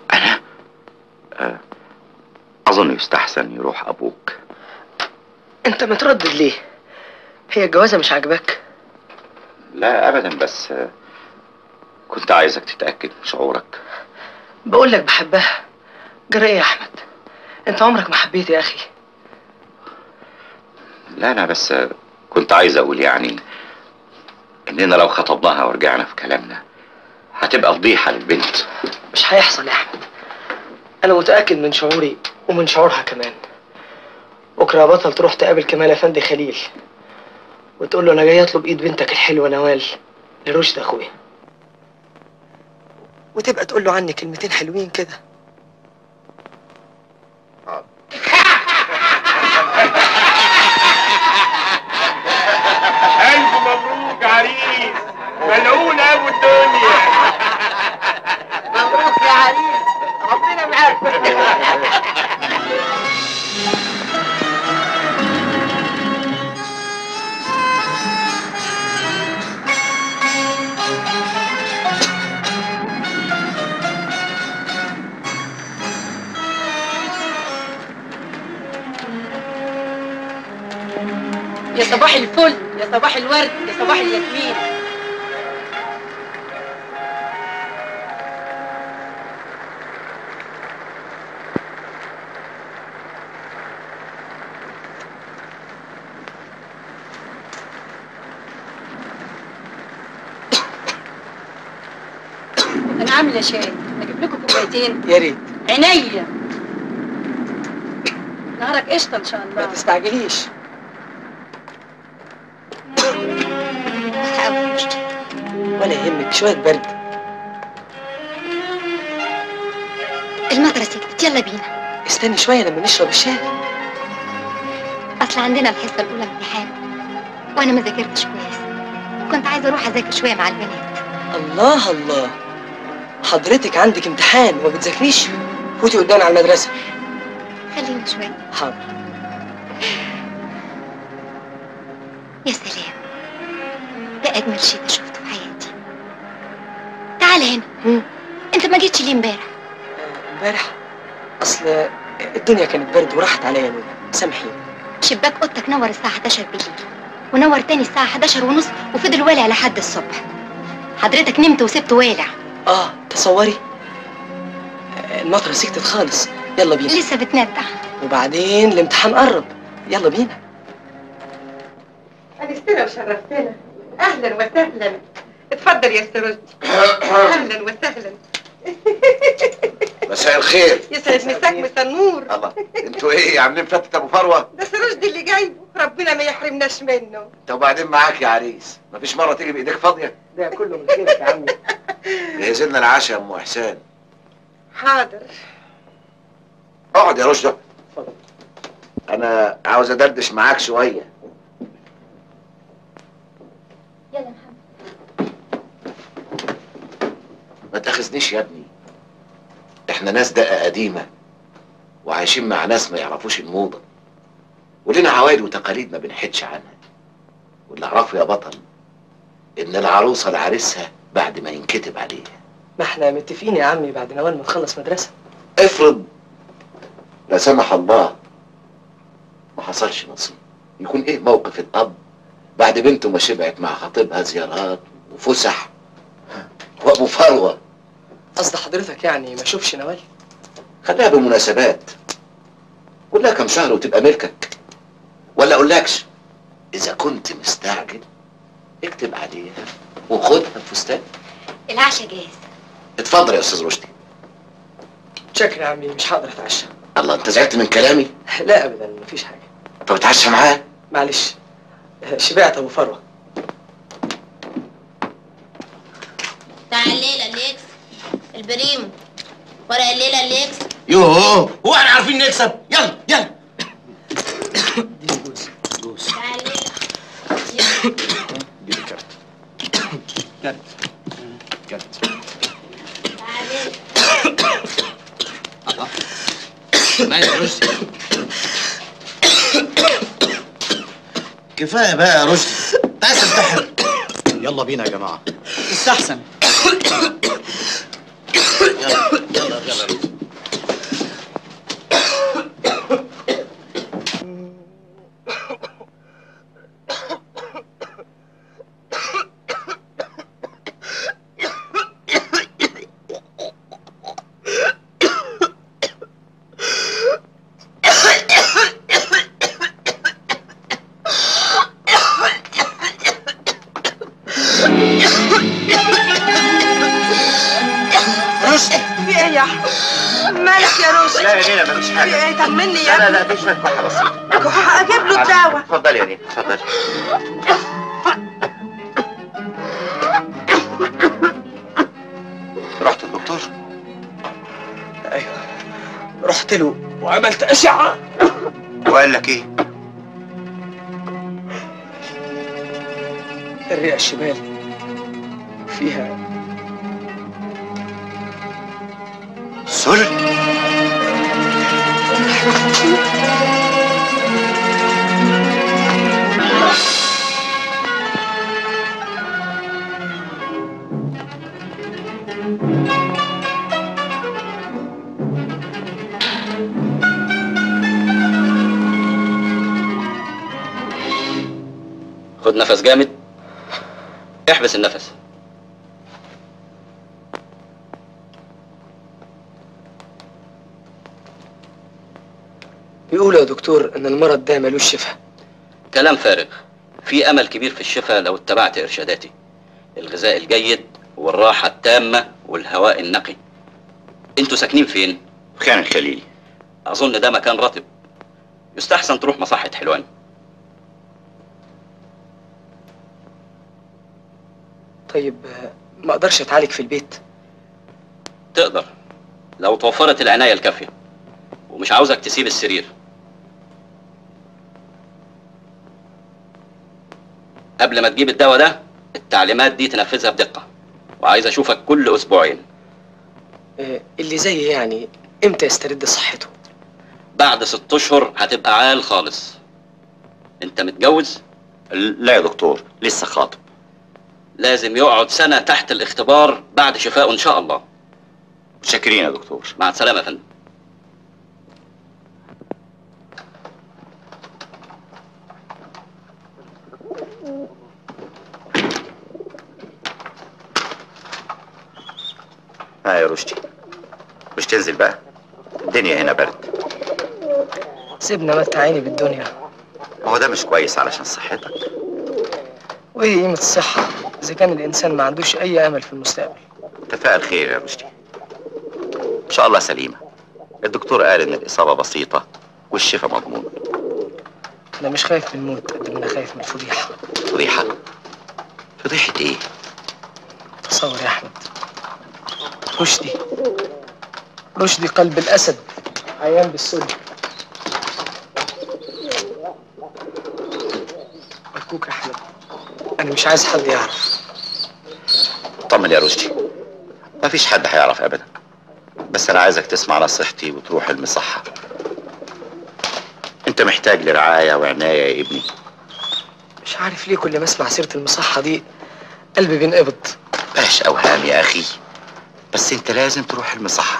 Speaker 7: اظن يستحسن يروح ابوك
Speaker 4: انت متردد ليه هي الجوازه مش عاجباك
Speaker 7: لا ابدا بس آه، كنت عايزك تتاكد من شعورك
Speaker 4: بقول لك بحبها جرى ايه يا احمد انت عمرك ما حبيت يا اخي
Speaker 7: لا انا بس آه، كنت عايز اقول يعني اننا لو خطبناها ورجعنا في كلامنا هتبقى فضيحه للبنت
Speaker 4: مش هيحصل يا احمد انا متاكد من شعوري ومن شعورها كمان بكره يا بطل تروح تقابل كمال افندي خليل وتقول له انا جاي اطلب ايد بنتك الحلوه نوال لرشد اخويا وتبقى تقول له عني كلمتين حلوين كده
Speaker 6: الف مبروك عريس ملعون ابو الدنيا
Speaker 13: مبروك يا عريس ربنا معاك
Speaker 16: يا صباح الفل يا صباح الورد يا صباح الياسمين انا عامله شاي اجيب لكم كوبايتين
Speaker 4: يا ريت
Speaker 16: عينيا نهارك قشطه ان شاء الله
Speaker 4: ما تستعجليش ولا يهمك شويه برد
Speaker 15: المطرة سكتت يلا بينا
Speaker 4: استني شويه لما نشرب الشاي
Speaker 15: اصل عندنا الحصة الأولى امتحان وأنا ما ذاكرتش كويس كنت عايزة أروح أذاكر شوية مع البنات
Speaker 4: الله الله حضرتك عندك امتحان وما بتذاكريش فوتي قدامي على المدرسه
Speaker 15: خلينا شوية
Speaker 4: حاضر
Speaker 15: يا سلام ده أجمل شيء شفته في حياتي تعال هنا أنت ما جيتش ليه امبارح
Speaker 4: امبارح اصل الدنيا كانت برد وراحت عليا نوم سامحيني
Speaker 15: شباك أوضتك نور الساعة 11 بالليل ونور تاني الساعة 11 ونص وفضل والع لحد الصبح حضرتك نمت وسبته والع
Speaker 4: اه تصوري آه، المطره سكتت خالص يلا بينا
Speaker 15: لسه بتندع
Speaker 4: وبعدين الامتحان قرب يلا بينا
Speaker 1: أنستنا وشرفتنا أهلا وسهلا اتفضل يا أستاذ رشدي أهلا وسهلا
Speaker 8: مساء الخير
Speaker 1: يسعد مساك مسا النور
Speaker 8: الله انتوا ايه عاملين فتة ابو فروه
Speaker 1: ده أستاذ رشدي اللي جايبه ربنا ما يحرمناش منه
Speaker 8: طب وبعدين معاك يا عريس مفيش مره تيجي بايديك فاضيه
Speaker 4: ده كله من خيرك يا عمي
Speaker 8: جهز لنا العشاء يا ام احسان
Speaker 1: حاضر
Speaker 8: اقعد يا رشدة انا عاوز ادردش معاك شويه
Speaker 15: يلا يا محمد
Speaker 8: ما تاخذنيش يا ابني احنا ناس دقة قديمة وعايشين مع ناس ما يعرفوش الموضة ولنا عوايد وتقاليد ما بنحدش عنها واللي اعرفه يا بطل ان العروسة لعريسها بعد ما ينكتب عليها
Speaker 4: ما احنا متفقين يا عمي بعد نوال ما تخلص مدرسه
Speaker 8: افرض لا سمح الله ما حصلش نصيب يكون ايه موقف الاب بعد بنته ما شبعت مع خطيبها زيارات وفسح وابو فروه
Speaker 4: قصد حضرتك يعني ما اشوفش نوال
Speaker 8: خليها بمناسبات قول لها كم شهر وتبقى ملكك ولا اقولكش اذا كنت مستعجل اكتب عليها وخدها بفستان
Speaker 15: العشاء جاهز
Speaker 8: اتفضل يا استاذ رشدي
Speaker 4: شكرا يا عمي مش هقدر اتعشى
Speaker 8: الله انت زعلت من كلامي
Speaker 4: لا ابدا مفيش حاجه
Speaker 8: طب اتعشى معاه
Speaker 4: معلش آه، شبعت ابو فروه
Speaker 19: تعال الليلة الليكس البريمو ورق الليلة الليكس
Speaker 13: يوه هو احنا عارفين نكسب يلا يلا
Speaker 19: تعال الليلة
Speaker 13: كارت كارت
Speaker 19: تعال الليلة
Speaker 13: الله مالك يا رشدي كفايه بقى يا رشدي انت عايز تنتحر
Speaker 2: يلا بينا يا جماعه
Speaker 13: استحسن يلا يلا يلا
Speaker 1: رشدي في ايه يا احمد مالك يا رشدي
Speaker 2: لا يا نينا مفيش حاجه
Speaker 1: في ايه طمني يا
Speaker 2: لا لا
Speaker 1: ابني
Speaker 2: لا في شويه كحه بسيطه
Speaker 1: كحة اجيب له الدواء
Speaker 2: اتفضلي يا نينا اتفضلي رحت الدكتور
Speaker 4: ايوه رحت له وعملت اشعه
Speaker 2: وقال لك ايه
Speaker 4: الرئه الشمال فيها
Speaker 2: سل
Speaker 11: خد نفس جامد احبس النفس
Speaker 4: بيقولوا يا دكتور ان المرض ده ملوش شفاء
Speaker 11: كلام فارغ في امل كبير في الشفاء لو اتبعت ارشاداتي الغذاء الجيد والراحه التامه والهواء النقي انتوا ساكنين فين
Speaker 2: خان الخليلي
Speaker 11: اظن ده مكان رطب يستحسن تروح مصحه حلوان
Speaker 4: طيب آه، ما اقدرش اتعالج في البيت
Speaker 11: تقدر لو توفرت العنايه الكافيه ومش عاوزك تسيب السرير قبل ما تجيب الدواء ده التعليمات دي تنفذها بدقه وعايز اشوفك كل اسبوعين
Speaker 4: آه، اللي زي يعني امتى يسترد صحته
Speaker 11: بعد ست اشهر هتبقى عال خالص انت متجوز
Speaker 2: لا يا دكتور لسه خاطب
Speaker 11: لازم يقعد سنه تحت الاختبار بعد شفائه ان شاء الله
Speaker 2: شاكرين يا دكتور
Speaker 11: مع السلامه يا فندم
Speaker 7: ها يا رشدي مش تنزل بقى الدنيا هنا برد
Speaker 4: سيبنا متع عيني بالدنيا
Speaker 7: ما هو ده مش كويس علشان صحتك
Speaker 4: وايه قيمة الصحة إذا كان الإنسان ما عندوش أي أمل في المستقبل
Speaker 7: تفائل خير يا رشدي ان شاء الله سليمه الدكتور قال ان الاصابه بسيطه والشفاء مضمون
Speaker 4: أنا مش خايف من الموت قد ما أنا خايف من الفضيحة
Speaker 7: فضيحه فضيحه ايه
Speaker 4: تصور يا أحمد رشدي رشدي قلب الأسد عيان بالسل أرجوك يا أحمد أنا مش عايز حد يعرف
Speaker 7: طمن يا رشدي مفيش حد هيعرف ابدا بس انا عايزك تسمع نصيحتي وتروح المصحة انت محتاج لرعاية وعناية يا ابني
Speaker 4: مش عارف ليه كل ما أسمع سيرة المصحة دي قلبي بينقبض
Speaker 7: بلاش اوهام يا اخي بس انت لازم تروح المصحة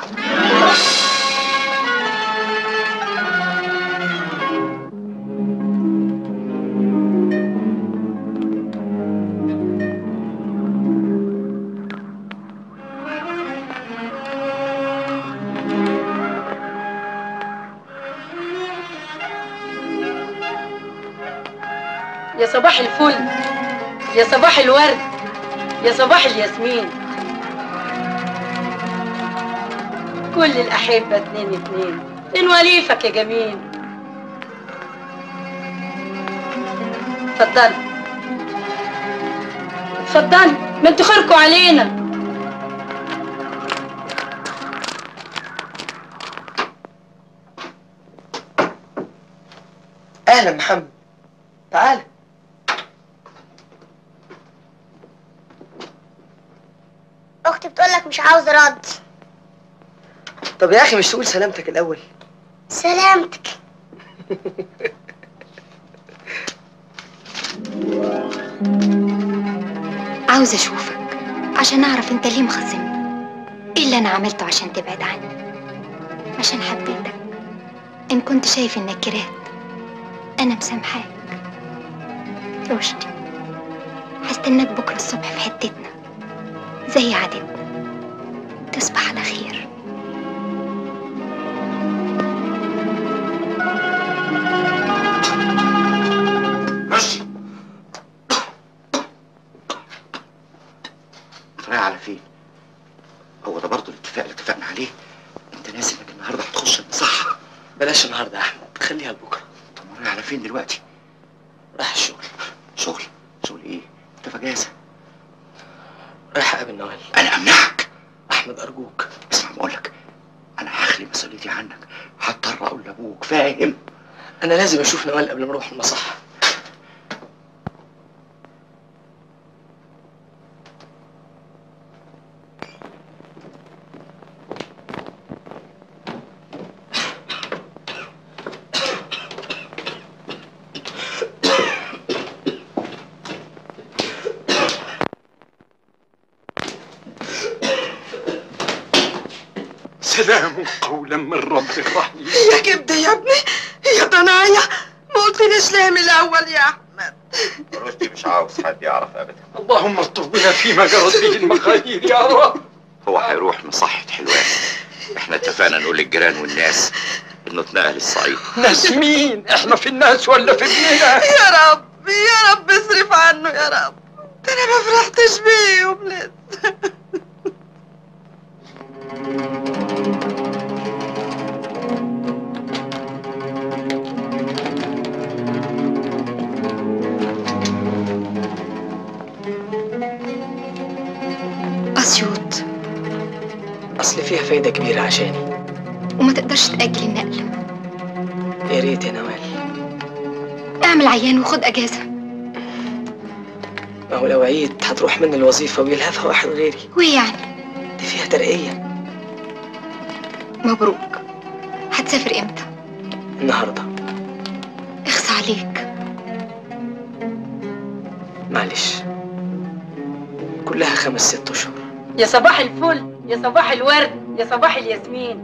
Speaker 16: يا صباح الفل يا صباح الورد يا صباح الياسمين كل الأحبة اتنين اتنين فين وليفك يا جميل اتفضلي اتفضلي ما انتوا خيركوا علينا
Speaker 4: أهلا محمد تعال
Speaker 5: اختي بتقول لك مش عاوز رد
Speaker 4: طب يا أخي مش تقول سلامتك الأول
Speaker 5: سلامتك
Speaker 15: عاوزة أشوفك عشان أعرف أنت ليه مخصمني إيه اللي أنا عملته عشان تبعد عني عشان حبيتك إن كنت شايف إنك كرهت أنا مسامحاك رشدي هستناك بكرة الصبح في حتتنا زي عادتنا تصبح على خير
Speaker 7: مشي رايح على فين هو ده برضه الاتفاق اللي اتفقنا عليه انت ناسي انك النهارده هتخش المصحة
Speaker 4: بلاش النهاردة يا أحمد خليها لبكرة
Speaker 7: طب رايح على فين دلوقتي
Speaker 4: رايح الشغل
Speaker 7: شغل شغل ايه انت في اجازه
Speaker 4: رايح أقابل نوال
Speaker 7: انا امنعك
Speaker 4: أحمد أرجوك
Speaker 7: اسمع بقول لك انا هخلي مسؤوليتي عنك هضطر اقول لابوك فاهم
Speaker 4: أنا لازم أشوف نوال قبل ما أروح المصحة
Speaker 9: سلام قولا من رب رحيم
Speaker 1: يا كبدة يا ابني يا ضنايا ما قلتليش ليه من الأول يا أحمد
Speaker 7: رشدي مش عاوز حد يعرف ابدا
Speaker 9: اللهم ارزق بنا فيما جرت به المقادير يا رب
Speaker 7: هو هيروح مصحة حلوان احنا اتفقنا نقول للجيران والناس انه اتنقل الصعيد
Speaker 9: ناس مين احنا في الناس ولا في ابننا
Speaker 1: يا رب يا رب اصرف عنه يا رب ده أنا ما فرحتش بيهم لسه
Speaker 15: أسيوط
Speaker 4: أصل فيها فايدة كبيرة عشاني
Speaker 15: وما تقدرش تأجل النقل
Speaker 4: يا ريت يا نوال
Speaker 15: اعمل عيان وخد أجازة
Speaker 4: ما هو لو عيد هتروح مني الوظيفة ويلهفها واحد غيري
Speaker 15: وإيه يعني
Speaker 4: دي فيها ترقية
Speaker 15: مبروك هتسافر إمتى
Speaker 4: النهاردة
Speaker 15: اخص عليك
Speaker 4: معلش كلها خمس ست أشهر
Speaker 16: يا صباح الفل يا صباح الورد يا صباح الياسمين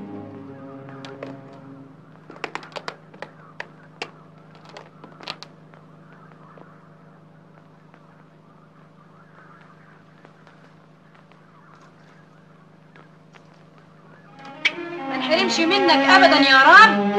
Speaker 16: تحرمش منك ابدا يا رب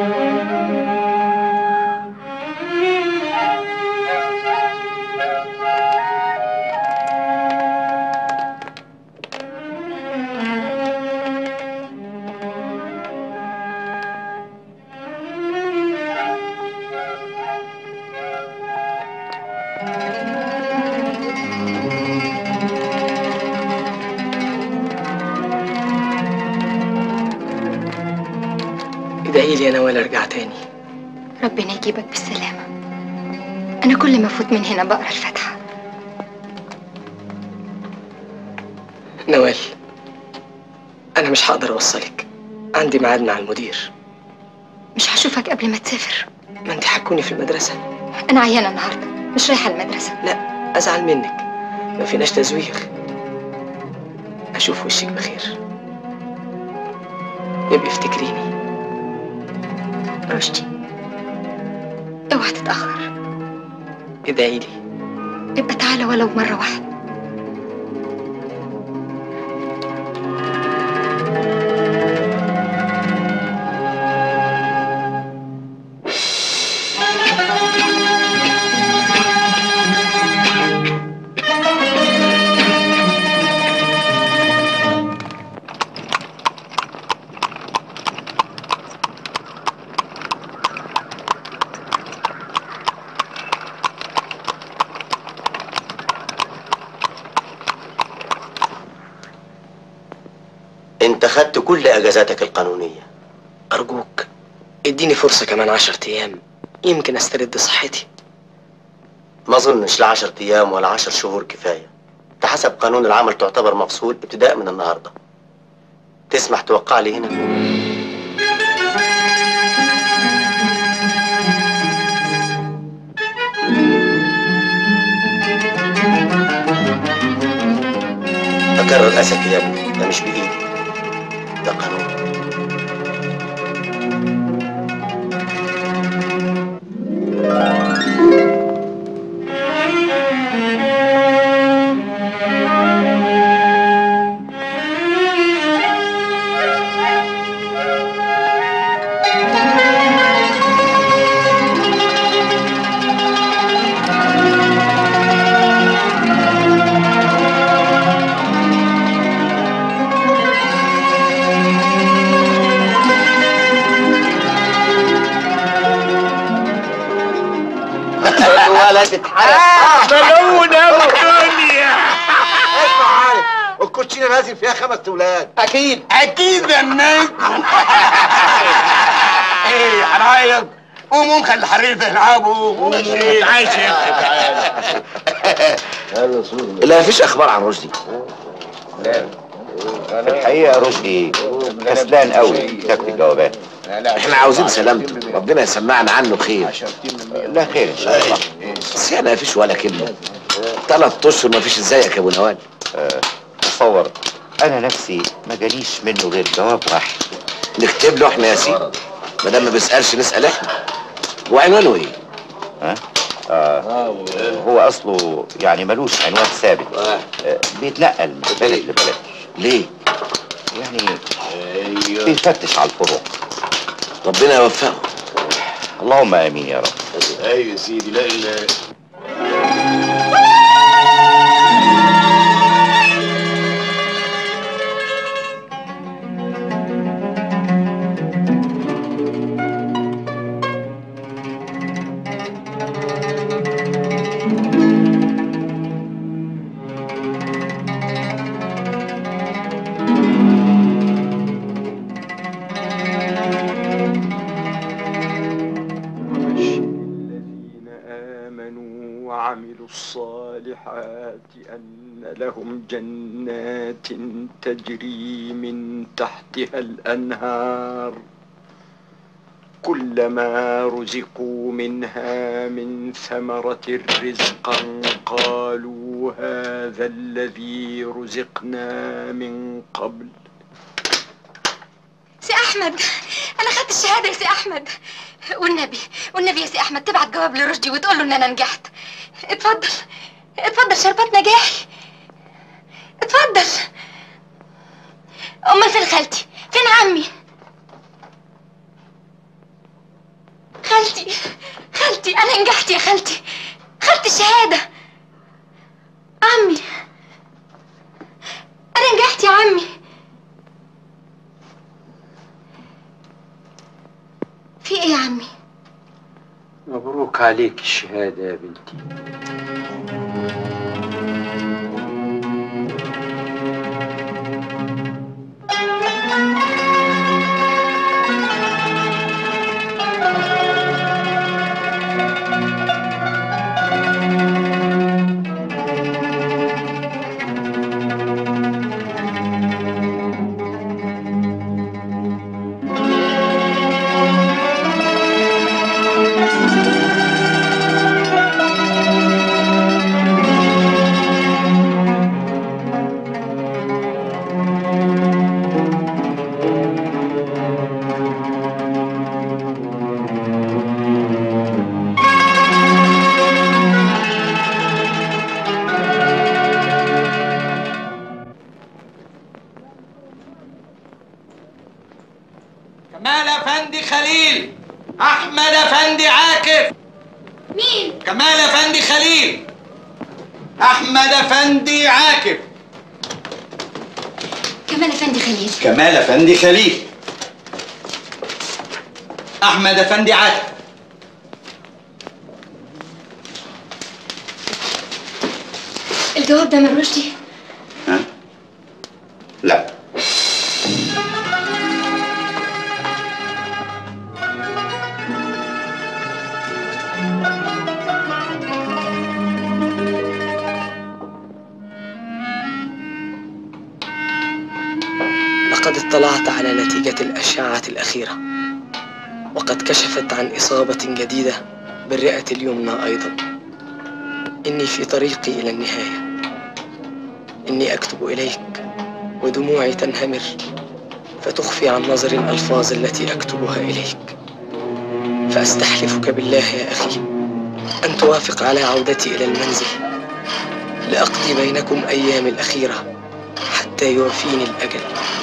Speaker 4: ادعي لي يا نوال ارجع تاني
Speaker 15: ربنا يجيبك بالسلامة أنا كل ما أفوت من هنا بقرا الفاتحة
Speaker 4: نوال انا مش هقدر اوصلك عندي ميعاد مع المدير
Speaker 15: مش هشوفك قبل ما تسافر
Speaker 4: ما انت حكوني في المدرسه
Speaker 15: أنا عيانة النهاردة مش رايحة المدرسة
Speaker 4: لا ازعل منك ما فيناش تزويغ اشوف وشك بخير يبقى افتكريني
Speaker 15: رشدي اوعى تتأخر
Speaker 4: ادعي لي
Speaker 15: ابقى تعالى ولو مرة واحدة
Speaker 20: انت خدت كل اجازاتك القانونيه
Speaker 4: ارجوك اديني فرصه كمان عشر ايام يمكن استرد صحتي
Speaker 20: ما اظنش لا 10 ايام ولا 10 شهور كفايه انت حسب قانون العمل تعتبر مفصول ابتداء من النهارده تسمح توقع لي هنا اكرر اسفي يا ابني ده مش بايدي ده قانون ولا تتحرك
Speaker 6: ملعون أوي الدنيا
Speaker 8: اسمع عارف الكوتشينه لازم فيها خمس اولاد
Speaker 18: اكيد اكيد يا الناس ايه هنعيط قوموا نخلي الحريف يلعبوا
Speaker 6: عايش
Speaker 8: لا مفيش اخبار عن رشدي
Speaker 2: في الحقيقة رشدي كسلان قوي كتابة الجوابات
Speaker 8: احنا عاوزين سلامته ربنا يسمعنا عنه خير
Speaker 2: لا خير ان شاء الله
Speaker 8: بس يعني مفيش ولا كلمه ثلاث اشهر مفيش ازيك يا ابو نوال
Speaker 2: آه، تصور انا نفسي ما جاليش منه غير جواب واحد
Speaker 8: نكتب له احنا يا سيدي ما دام ما بيسالش نسال احنا وعنوانه ايه؟
Speaker 2: ها؟ آه هو اصله يعني ملوش عنوان ثابت آه بيتنقل من بلد لبلد
Speaker 8: ليه؟
Speaker 2: يعني بيفتش على الفروع
Speaker 8: ربنا يوفقه
Speaker 2: اللهم امين يا رب
Speaker 6: ايوه يا سيدي لا اله
Speaker 9: الذين آمنوا وعملوا الصالحات أن لهم جنات تجري من تحتها الأنهار كلما رزقوا منها من ثمرة رزقا قالوا هذا الذي رزقنا من قبل
Speaker 15: سي أحمد أنا خدت الشهادة يا سي أحمد والنبي والنبي يا سي أحمد تبعت جواب لرشدي وتقول له إن أنا نجحت اتفضل اتفضل شربات نجاحي اتفضل أمال فين خالتي فين عمي انا نجحت يا خالتي خدت الشهاده عمي انا نجحت يا عمي في ايه يا عمي
Speaker 3: مبروك عليك الشهادة يا بنتي
Speaker 13: كمال افندي خليل احمد افندي عاكف
Speaker 15: مين
Speaker 13: كمال افندي خليل احمد افندي عاكف
Speaker 15: كمال افندي خليل
Speaker 13: كمال افندي خليل احمد افندي عاكف
Speaker 15: الجواب ده من رشدي
Speaker 2: لا
Speaker 4: لقد اطلعت على نتيجة الأشعة الأخيرة وقد كشفت عن إصابة جديدة بالرئة اليمنى أيضا إني في طريقي إلى النهاية إني أكتب إليك ودموعي تنهمر فتخفي عن نظري الألفاظ التي أكتبها إليك فأستحلفك بالله يا أخي أن توافق على عودتي إلى المنزل لأقضي بينكم أيامي الأخيرة حتى يوفيني الأجل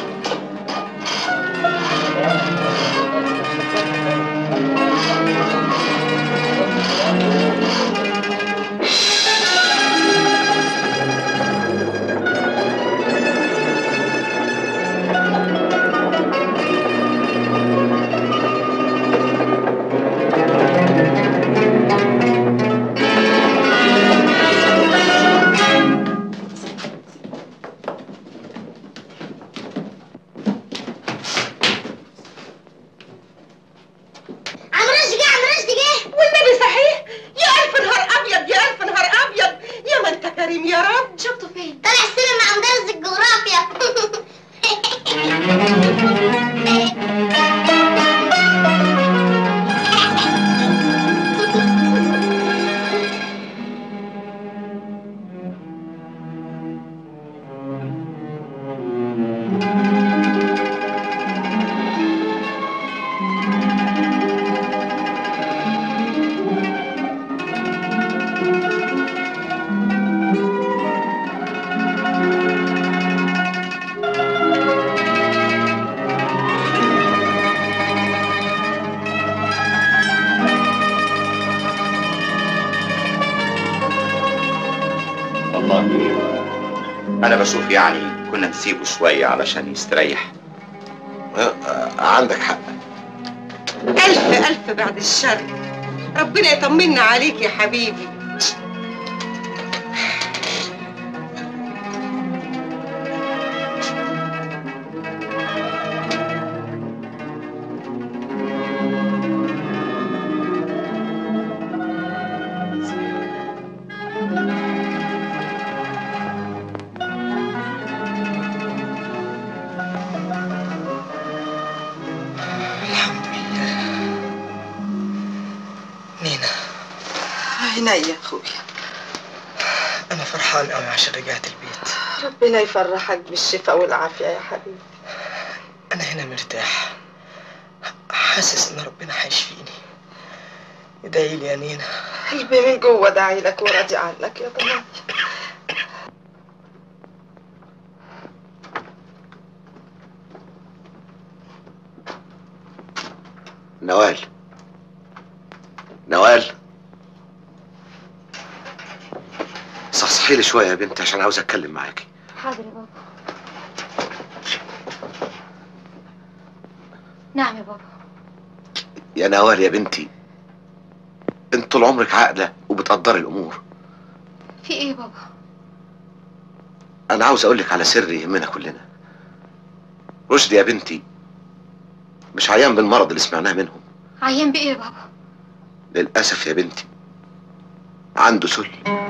Speaker 5: عم رشدي جه عم رشدي جه
Speaker 1: والنبي صحيح يا الف نهار ابيض يا الف نهار ابيض يا ما انت كريم يا رب
Speaker 5: شفته فين طلع السلم مع مدرس الجغرافيا
Speaker 7: والله انا بشوف يعني كنا نسيبه شويه علشان يستريح
Speaker 8: عندك حق
Speaker 1: الف الف بعد الشر ربنا يطمنا عليك يا حبيبي
Speaker 4: نينا
Speaker 1: عيني يا اخويا
Speaker 4: أنا فرحان أوي عشان رجعت البيت
Speaker 1: ربنا يفرحك بالشفاء والعافيه يا حبيبي
Speaker 4: أنا هنا مرتاح حاسس إن ربنا هيشفيني ادعي لي يا نينا
Speaker 1: قلبي من جوه داعي لك وراضي عنك يا ضناي
Speaker 8: نوال نوال افتحي لي شويه يا بنتي عشان عاوز اتكلم معاكي
Speaker 15: حاضر يا بابا نعم يا بابا
Speaker 8: يا نوال يا بنتي انت طول عمرك عاقله وبتقدري الامور
Speaker 15: في ايه يا بابا
Speaker 8: انا عاوز اقول لك على سر يهمنا كلنا رشدي يا بنتي مش عيان بالمرض اللي سمعناه منهم
Speaker 15: عيان بايه يا بابا
Speaker 8: للاسف يا بنتي عنده سل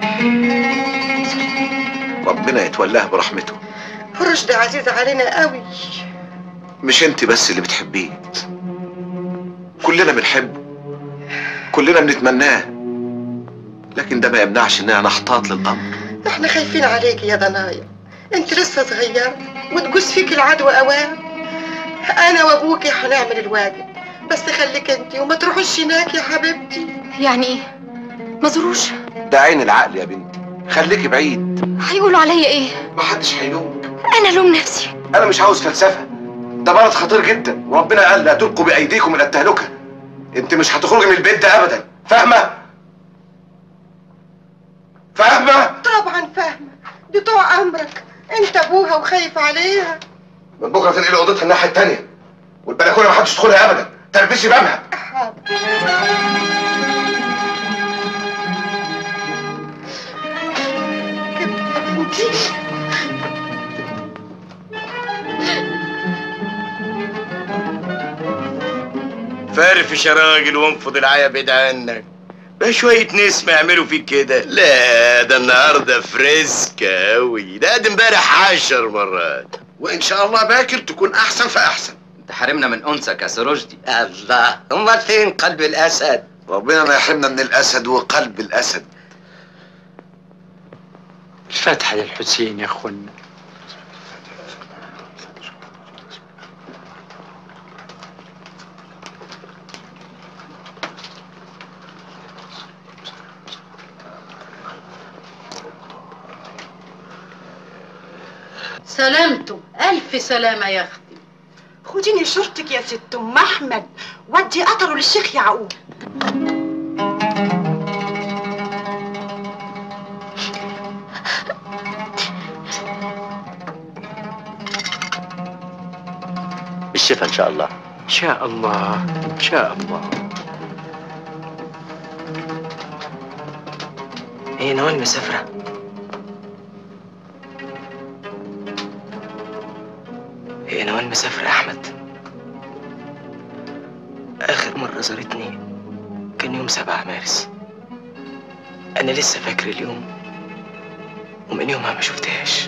Speaker 8: ربنا يتولاه برحمته
Speaker 10: رشدي عزيزة علينا قوي
Speaker 8: مش انت بس اللي بتحبيه كلنا بنحبه كلنا بنتمناه لكن ده ما يمنعش اننا نحتاط للامر
Speaker 10: احنا خايفين عليك يا ضنايا انت لسه صغير وتجوز فيك العدوى اوام انا وابوكي هنعمل الواجب بس خليك انت وما تروحيش هناك يا حبيبتي
Speaker 15: يعني ايه ما زروش
Speaker 8: ده عين العقل يا بنتي خليكي بعيد
Speaker 15: هيقولوا عليا ايه
Speaker 8: محدش هيلومك
Speaker 15: انا لوم نفسي
Speaker 8: انا مش عاوز فلسفه ده مرض خطير جدا وربنا قال لا تلقوا بايديكم الى التهلكه انت مش هتخرجي من البيت ده ابدا فاهمه فاهمه
Speaker 10: طبعا فاهمة دي طوع امرك انت ابوها وخايف عليها
Speaker 8: من بكره تنقلي اوضتها الناحيه التانيه والبلكونه ما حدش يدخلها ابدا تلبسي بابها
Speaker 6: فرفش يا راجل وانفض العيا بعيد عنك بقى شوية نسمة يعملوا فيك كده لا ده النهارده فريسك أوي ده قد امبارح عشر مرات
Speaker 8: وان شاء الله باكر تكون احسن فاحسن
Speaker 11: انت حارمنا من انسك يا سروجدي
Speaker 3: الله امال فين قلب الاسد
Speaker 8: ربنا ما يحرمنا من الاسد وقلب الاسد
Speaker 9: الفاتحة للحسين يا اخوانا
Speaker 16: سلامته ألف سلامة يا أختي
Speaker 1: خديني شرطك يا ست ام احمد ودي قطره للشيخ يعقوب
Speaker 7: بالشفا ان شاء الله
Speaker 9: ان شاء الله ان شاء الله
Speaker 4: هي نوال مسافرة هي نوال مسافرة يا أحمد آخر مرة زارتني كان يوم سبعة مارس أنا لسه فاكر اليوم ومن يومها ما شفتهاش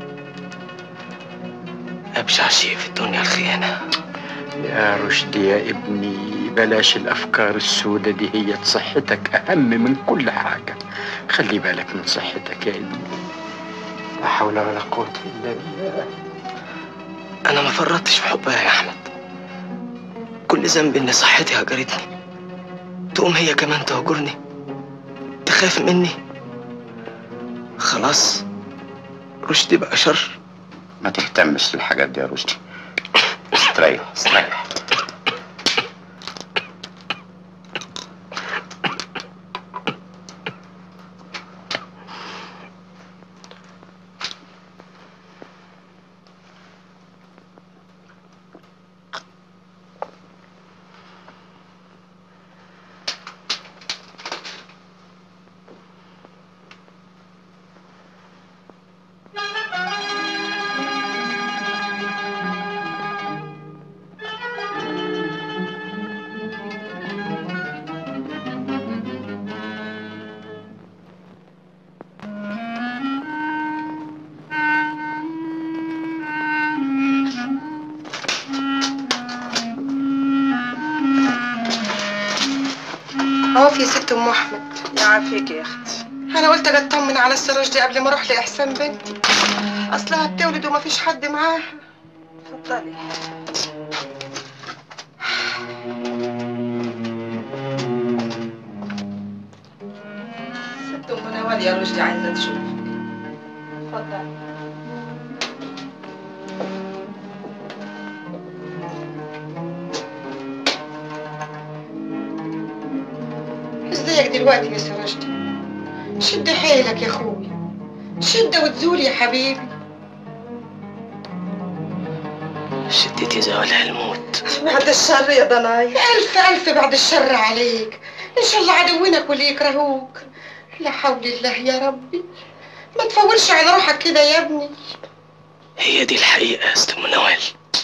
Speaker 4: أبشع شيء في الدنيا الخيانة
Speaker 9: يا رشدي يا ابني بلاش الافكار السوداء دي هي صحتك اهم من كل حاجه خلي بالك من صحتك يا ابني لا حول ولا قوه الا بالله
Speaker 4: أنا ما فرطتش في حبها يا أحمد كل ذنب إن صحتي هجرتني تقوم هي كمان تهجرني تخاف مني خلاص رشدي بقى شر
Speaker 2: ما تهتمش للحاجات دي يا رشدي استريح استريح
Speaker 10: عوف يا ست ام احمد
Speaker 1: يعافيك يا اختي
Speaker 10: انا قلت اجي اطمن على السراج دي قبل ما اروح لاحسان بنتي اصلها بتولد ومفيش حد معاها
Speaker 1: اتفضلي ست ام نوال يا رشدي عايزه تشوفك اتفضلي
Speaker 10: ازيك دلوقتي يا سراج دي شد حيلك يا اخوي شدة وتزول يا حبيبي
Speaker 20: شدتي زوالها الموت
Speaker 10: بعد الشر يا ضناي ألف ألف بعد الشر عليك إن شاء الله عدوينك واللي يكرهوك لا حول الله يا ربي ما تفورش على روحك كده يا ابني
Speaker 20: هي دي الحقيقة يا أست منوال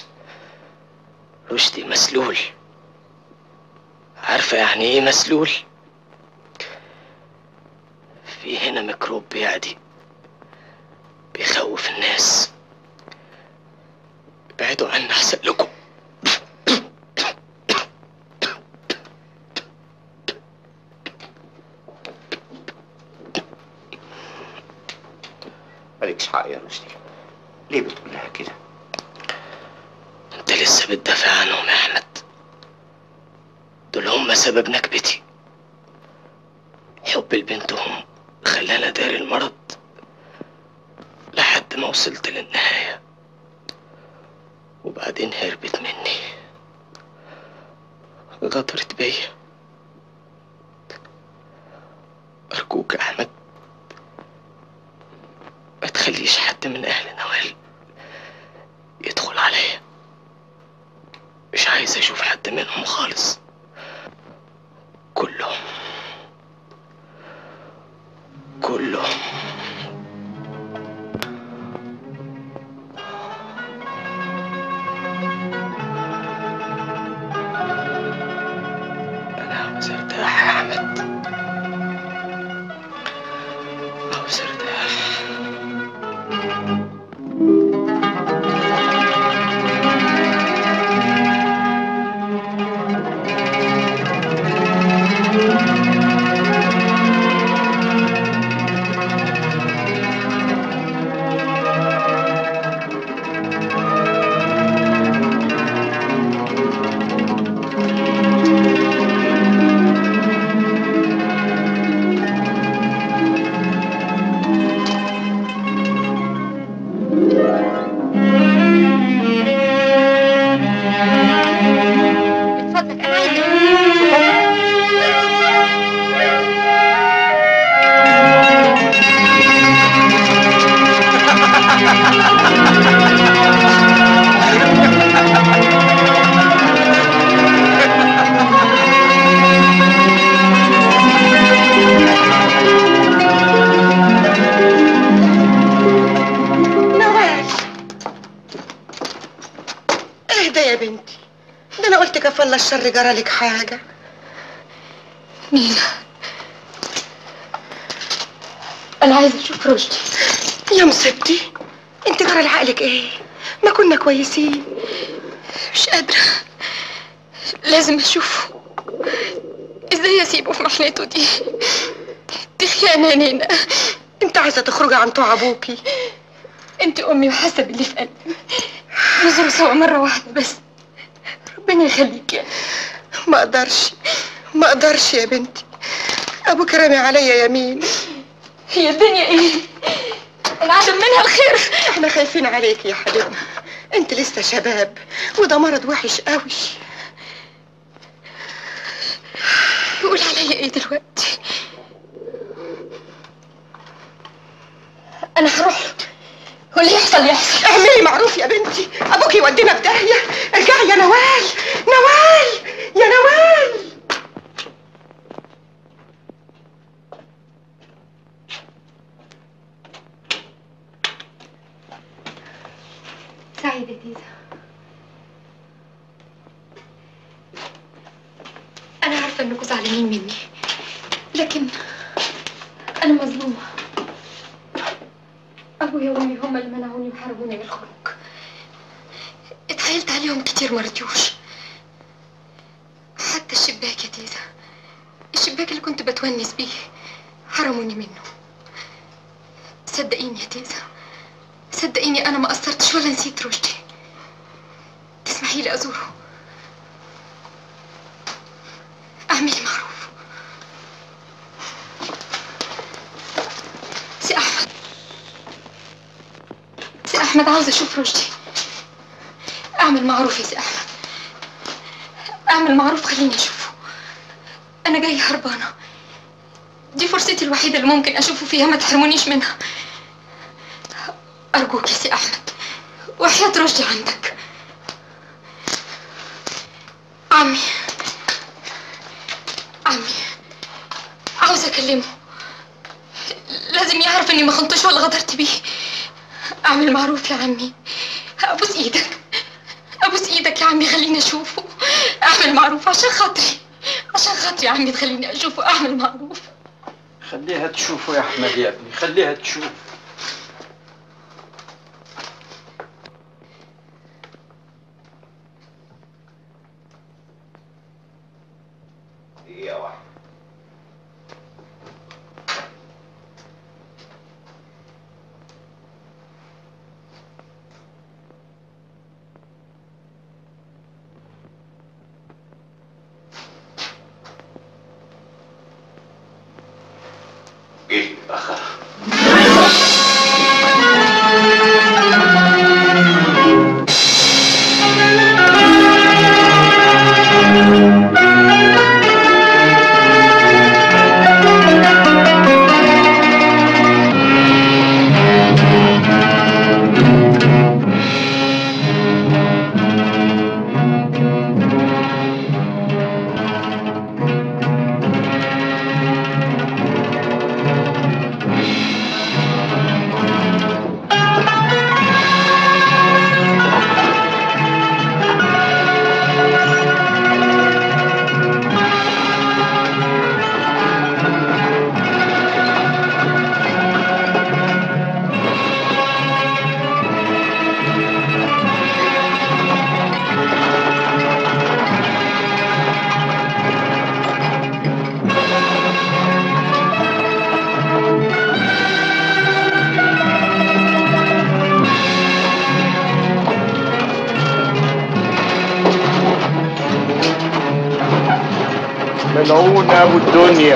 Speaker 20: رشدي مسلول عارفة يعني إيه مسلول؟ في هنا ميكروب بيعدي بيخوف الناس ابعدوا عنا أحسن لكم
Speaker 2: مالكش حق يا رشدي ليه بتقول لها كده
Speaker 20: انت لسه بتدافع عنهم يا احمد دول هم سبب نكبتي حب لبنتهم خلانا داري المرض لحد ما وصلت للنهاية وبعدين هربت مني غدرت بيا أرجوك يا أحمد ما تخليش حد من أهل نوال يدخل عليا مش عايز أشوف حد منهم خالص كلهم كلهم أنا عاوز أرتاح يا أحمد عاوز أرتاح
Speaker 15: اتفضل انا عايزه
Speaker 10: نوال اهدى يا بنتي ده انا قلت كفالة الشر جرالك حاجة
Speaker 15: نينا انا عايزه اشوف رشدي
Speaker 10: يا مصيبتي انت جرى لعقلك ايه ما كنا كويسين
Speaker 15: مش قادره لازم اشوفه ازاي اسيبه في محنته دي دي خيانه يا نينا
Speaker 10: انت عايزه تخرجي عن طوع ابوكي
Speaker 15: انت امي وحاسه باللي في قلبي نزلوا سوا مره واحده بس ربنا يخليك يا
Speaker 10: ما اقدرش ما اقدرش يا بنتي ابوك رامي عليا يمين
Speaker 15: هي الدنيا ايه العدم منها الخير
Speaker 10: احنا خايفين عليك يا حبيبنا انت لسه شباب وده مرض وحش قوي
Speaker 15: يقول عليا ايه دلوقتي انا هروح له واللي يحصل يحصل
Speaker 10: اعملي معروف يا بنتي ابوك يودينا في داهيه ارجعي يا نوال نوال يا نوال
Speaker 15: سعيدة تيزا أنا عارفة إنكم زعلانين مني لكن أنا مظلومة أبويا وأمي هما اللي منعوني وحرموني من الخروج اتحايلت عليهم كتير مرضيوش حتى الشباك يا تيزا الشباك اللي كنت بتونس بيه حرموني منه صدقيني يا تيزا صدقيني انا ما قصرتش ولا نسيت رشدي تسمحي لي ازوره اعملي معروف سي احمد سي احمد عاوزه اشوف رشدي اعمل معروف يا سي احمد اعمل معروف خليني اشوفه انا جايه هربانه دي فرصتي الوحيده اللي ممكن اشوفه فيها ما تحرمونيش منها أرجوك يا سي أحمد وحياة رشدي عندك عمي عمي عاوز أكلمه لازم يعرف إني ما خنتش ولا غدرت بيه أعمل معروف يا عمي أبوس إيدك أبوس إيدك يا عمي خليني أشوفه أعمل معروف عشان خاطري عشان خاطري يا عمي تخليني أشوفه أعمل معروف
Speaker 9: خليها تشوفه يا احمد يا ابني خليها تشوف
Speaker 2: دقيقة واحدة جيت متأخر
Speaker 6: ملعون ابو الدنيا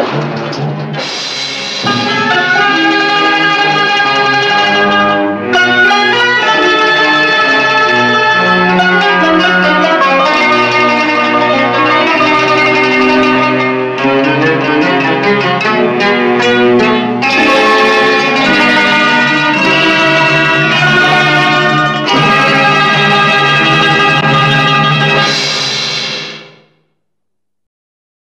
Speaker 12: Thank you.